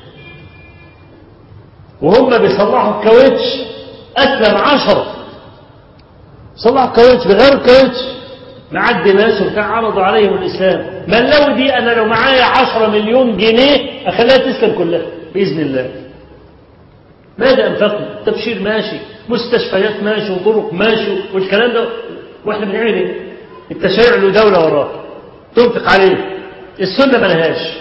وهم بيصلحوا الكاوتش أسلم عشرة صلحوا الكاوتش بغير الكاوتش معدي ناس وبتاع عرضوا عليهم الإسلام ملو دي أنا لو معايا عشرة مليون جنيه أخليها تسلم كلها بإذن الله ماذا أنفقنا تبشير ماشي مستشفيات ماشي وطرق ماشي والكلام ده وإحنا بنعمل إيه التشيع له دولة وراه تنفق عليه السنة ملهاش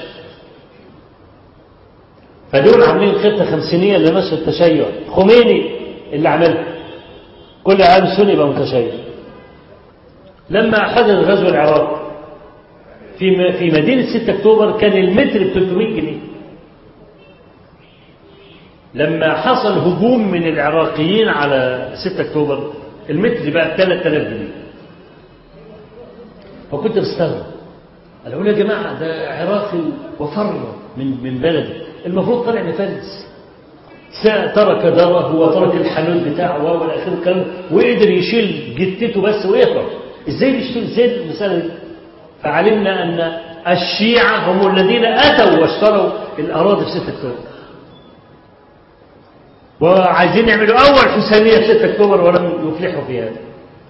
فدول عاملين خطة خمسينية لنشر التشيع خميني اللي عملها كل عام سني يبقى متشيع لما حدث غزو العراق في في مدينة 6 أكتوبر كان المتر ب 300 جنيه لما حصل هجوم من العراقيين على 6 أكتوبر المتر بقى ب 3000 جنيه فكنت بستغرب قالوا يا جماعة ده عراقي وفر من من بلده المفروض طلع مفلس ترك داره وترك الحانوت بتاعه والى اخره الكلام وقدر يشيل جتته بس ويهرب ازاي بيشتري ازاي المساله دي فعلمنا ان الشيعة هم الذين اتوا واشتروا الاراضي في 6 اكتوبر وعايزين يعملوا اول حسينيه في 6 اكتوبر ولم يفلحوا في هذا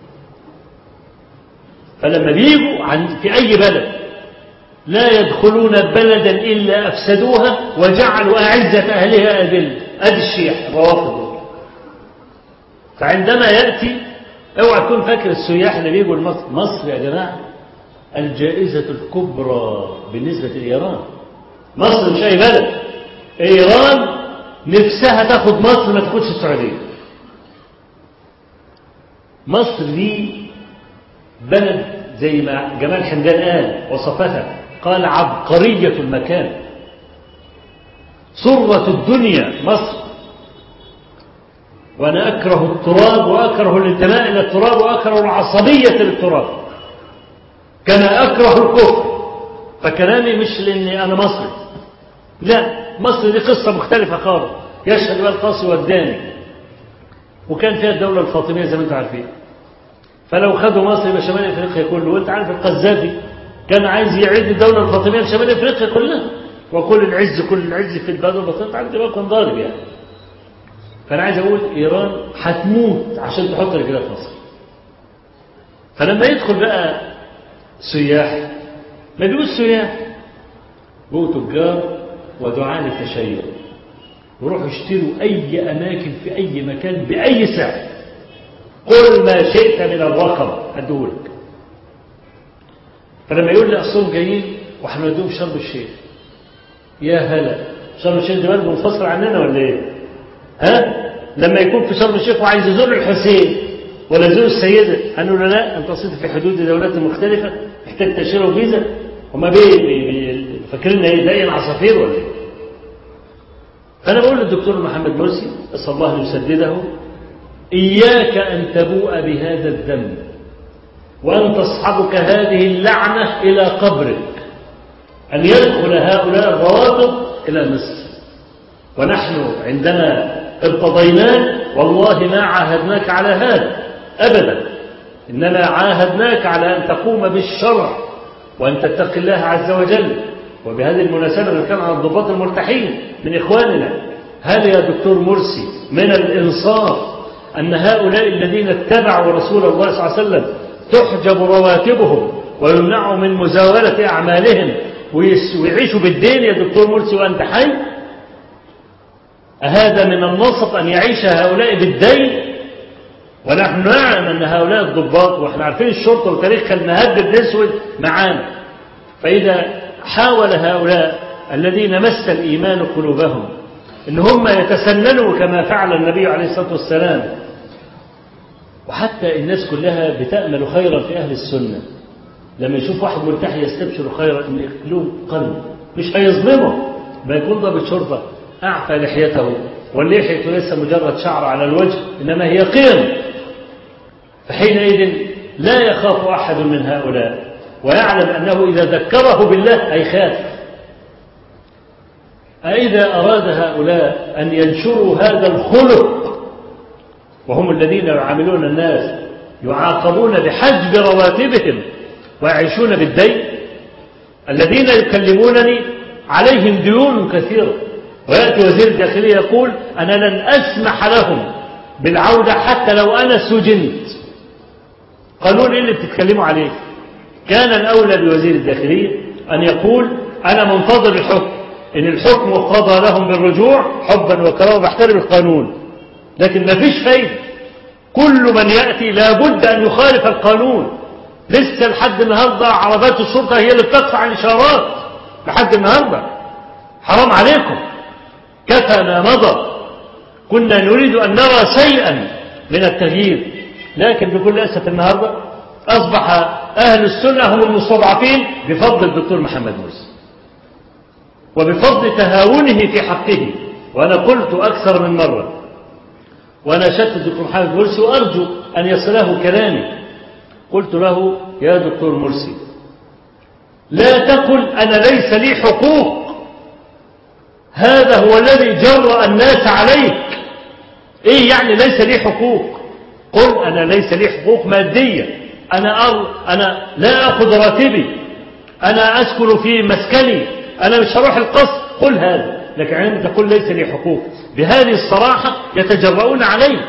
فلما بيجوا عند في اي بلد لا يدخلون بلدا إلا أفسدوها وجعلوا أعزة أهلها أذل أدي الشيح الروافض فعندما يأتي اوعى تكون فاكر السياح اللي بيجوا لمصر مصر يا جماعة الجائزة الكبرى بالنسبة لإيران مصر مش أي بلد إيران نفسها تاخد مصر ما تاخدش السعودية مصر دي بلد زي ما جمال حمدان قال وصفتها قال عبقرية المكان صرة الدنيا مصر وأنا أكره التراب وأكره الانتماء إلى التراب وأكره العصبية للتراب كما أكره الكفر فكلامي مش لأني أنا مصري لا مصر دي قصة مختلفة خالص يشهد بها القاصي والداني وكان فيها الدولة الفاطمية زي ما انتم عارفين فلو خدوا مصر يبقى شمال افريقيا كله وانت عارف القذافي كان عايز يعيد الدولة الفاطمية لشمال افريقيا كلها وكل العز كل العز في البلد والبسيط عارف دماغه كان ضارب يعني فانا عايز اقول ايران هتموت عشان تحط رجلها في مصر فلما يدخل بقى سياح ما بيقول سياح بقوا تجار ودعاة للتشيع وروحوا اشتروا أي أماكن في أي مكان بأي سعر قل ما شئت من الرقم أدولك فلما يقول لي أصلهم جايين وإحنا ندوم شرم الشيخ يا هلا شرم الشيخ دي بلد منفصل عننا ولا إيه؟ ها؟ لما يكون في شرم الشيخ وعايز يزور الحسين ولا يزور السيدة هنقول له لا أنت وصلت في حدود دولات مختلفة محتاج تأشيرة وفيزا هما بي بي بي فاكرين ايه زي عصافير ولا ايه؟ فأنا بقول للدكتور محمد مرسي أسأل الله أن يسدده إياك أن تبوء بهذا الذنب وأن تصحبك هذه اللعنة إلى قبرك أن يدخل هؤلاء الروابط إلى مصر ونحن عندما ارتضيناك والله ما عاهدناك على هذا أبدا إنما عاهدناك على أن تقوم بالشرع وأن تتقي الله عز وجل وبهذه المناسبة نتكلم عن الضباط المرتاحين من إخواننا هل يا دكتور مرسي من الإنصاف أن هؤلاء الذين اتبعوا رسول الله صلى الله عليه وسلم تحجب رواتبهم ويمنعوا من مزاولة أعمالهم ويعيشوا بالدين يا دكتور مرسي وأنت حي أهذا من النصف أن يعيش هؤلاء بالدين ونحن نعلم أن هؤلاء الضباط وإحنا عارفين الشرطة وتاريخها المهب الأسود معانا فإذا حاول هؤلاء الذين مس الإيمان قلوبهم إن هم يتسننوا كما فعل النبي عليه الصلاة والسلام وحتى الناس كلها بتأمل خيرا في أهل السنة لما يشوف واحد مرتاح يستبشر خيرا إن يقتلوه قلب مش هيظلمه ما يكون ضابط شرطة أعفى لحيته واللحية ليس مجرد شعر على الوجه إنما هي قيم فحينئذ لا يخاف أحد من هؤلاء ويعلم أنه إذا ذكره بالله هيخاف أإذا أراد هؤلاء أن ينشروا هذا الخلق وهم الذين يعاملون الناس يعاقبون بحجب رواتبهم ويعيشون بالدين الذين يكلمونني عليهم ديون كثيرة ويأتي وزير الداخلية يقول أنا لن أسمح لهم بالعودة حتى لو أنا سجنت قانون إيه اللي بتتكلموا عليه كان الأولى بوزير الداخلية أن يقول أنا منتظر الحكم إن الحكم قضى لهم بالرجوع حبا وكرامة بحترم القانون لكن ما فيش فايدة كل من يأتي لابد أن يخالف القانون لسه لحد النهاردة عربات الشرطة هي اللي بتقطع الإشارات لحد النهاردة حرام عليكم كفى ما مضى كنا نريد أن نرى شيئا من التغيير لكن بكل أسف النهاردة أصبح أهل السنة هم المستضعفين بفضل الدكتور محمد مرسي وبفضل تهاونه في حقه وأنا قلت أكثر من مرة وأنا شدت الدكتور محمد مرسي وأرجو أن يصله كلامي قلت له يا دكتور مرسي لا تقل أنا ليس لي حقوق هذا هو الذي جرأ الناس عليك إيه يعني ليس لي حقوق قل أنا ليس لي حقوق مادية أنا, أر... أنا لا أخذ راتبي أنا أسكن في مسكني أنا مش هروح القصر قل هذا لكن عندما تقول ليس لي حقوق بهذه الصراحة يتجرؤون عليك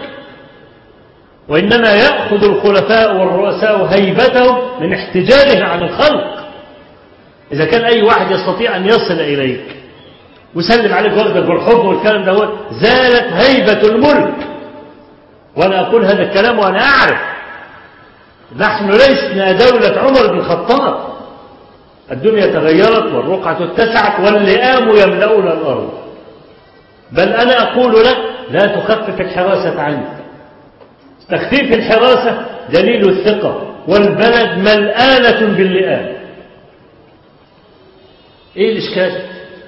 وإنما يأخذ الخلفاء والرؤساء هيبتهم من احتجاجه عن الخلق إذا كان أي واحد يستطيع أن يصل إليك وسلم عليك واخدك بالحضن والكلام ده هو زالت هيبة الملك وأنا أقول هذا الكلام وأنا أعرف نحن لسنا دولة عمر بن الخطاب الدنيا تغيرت والرقعة اتسعت واللئام يملؤون الأرض بل أنا أقول لك لا تخفف الحراسة عنك تخفيف الحراسة دليل الثقة والبلد ملآلة باللئام إيه الإشكال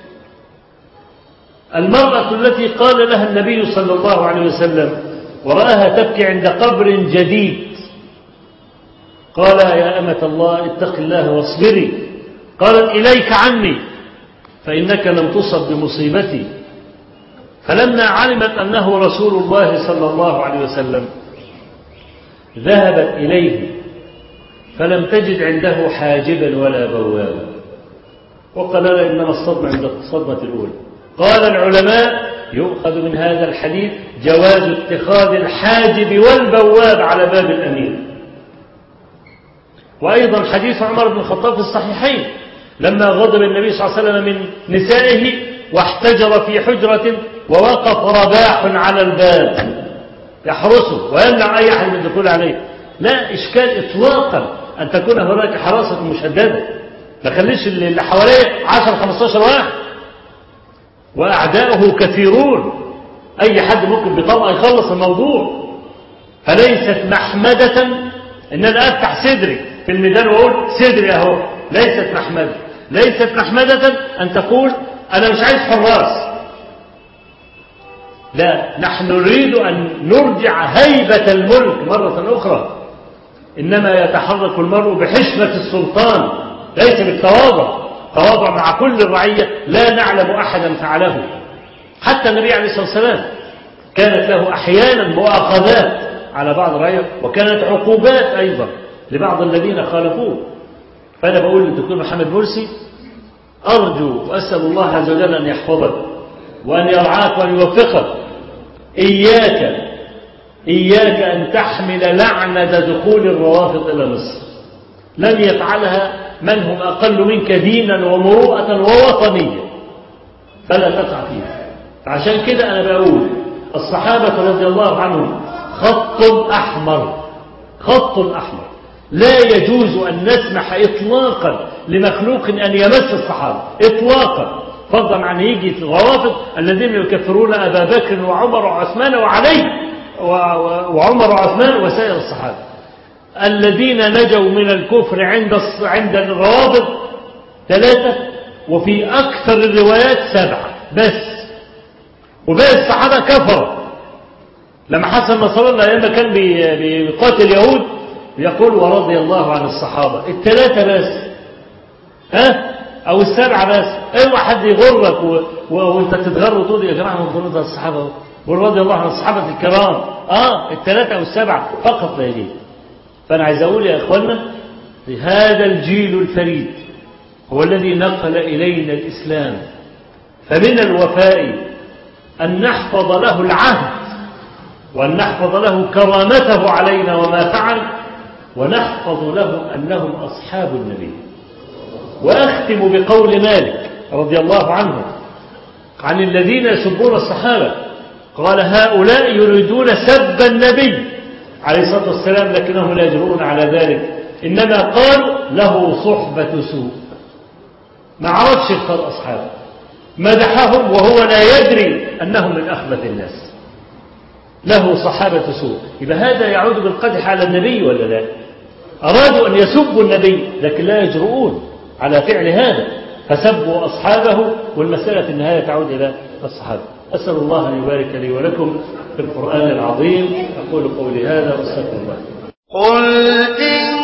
المرأة التي قال لها النبي صلى الله عليه وسلم ورآها تبكي عند قبر جديد قال يا أمة الله اتق الله واصبري قالت إليك عني فإنك لم تصب بمصيبتي فلما علمت أنه رسول الله صلى الله عليه وسلم ذهبت إليه فلم تجد عنده حاجبا ولا بوابا وقال لا إنما الصدمة عند الصدمة الأولى قال العلماء يؤخذ من هذا الحديث جواز اتخاذ الحاجب والبواب على باب الأمير وأيضا حديث عمر بن الخطاب في الصحيحين لما غضب النبي صلى الله عليه وسلم من نسائه واحتجر في حجرة ووقف رباح على الباب يحرسه ويمنع أي أحد من الدخول عليه لا إشكال إطلاقا أن تكون هناك حراسة مشددة ما خليش اللي حواليه 10 15 واحد وأعداؤه كثيرون أي حد ممكن بطلقة يخلص الموضوع فليست محمدة إن أنا أفتح صدري في الميدان وأقول صدري أهو ليست محمدة ليست محمدة أن تقول أنا مش عايز حراس لا نحن نريد أن نرجع هيبة الملك مرة أخرى إنما يتحرك المرء بحشمة السلطان ليس بالتواضع تواضع مع كل الرعية لا نعلم أحدا فعله حتى النبي عليه الصلاة والسلام كانت له أحيانا مؤاخذات على بعض الرعية وكانت عقوبات أيضا لبعض الذين خالفوه فأنا بقول للدكتور محمد مرسي أرجو وأسأل الله عز وجل أن يحفظك وأن يرعاك وأن يوفقك إياك إياك أن تحمل لعنة دخول الروافض إلى مصر لم يفعلها من هم أقل منك دينا ومروءة ووطنية فلا تقع فيها فعشان كده أنا بقول الصحابة رضي الله عنهم خط أحمر خط أحمر لا يجوز أن نسمح إطلاقا لمخلوق أن يمس الصحابة إطلاقا فضلا عن يجي الروافض الذين يكفرون أبا بكر وعمر وعثمان وعلي وعمر وعثمان وسائر الصحابة الذين نجوا من الكفر عند عند الروابط ثلاثة وفي أكثر الروايات سبعة بس وباقي الصحابة كفروا لما حسن نصر الله لما كان بيقاتل اليهود يقول ورضي الله عن الصحابة الثلاثة بس ها أو السبعة بس اوعى حد يغرك و... و... وانت تتغر وتقول يا جماعة من الصحابة ورضي الله عن الصحابة الكرام اه الثلاثة أو السبعة فقط لا يليه فأنا عايز أقول يا إخوانا هذا الجيل الفريد هو الذي نقل إلينا الإسلام فمن الوفاء أن نحفظ له العهد وأن نحفظ له كرامته علينا وما فعل ونحفظ له أنهم أصحاب النبي وأختم بقول مالك رضي الله عنه عن الذين يسبون الصحابة قال هؤلاء يريدون سب النبي عليه الصلاة والسلام لكنهم لا يجرؤون على ذلك إنما قال له صحبة سوء ما عرفش يختار أصحابه مدحهم وهو لا يدري أنهم من أخبث الناس له صحابة سوء يبقى هذا يعود بالقدح على النبي ولا لا أرادوا أن يسبوا النبي لكن لا يجرؤون على فعل هذا فسبوا أصحابه والمسألة في النهاية تعود إلى الصحابة أسأل الله أن يبارك لي ولكم في القرآن العظيم أقول قولي هذا واستغفر الله قل إن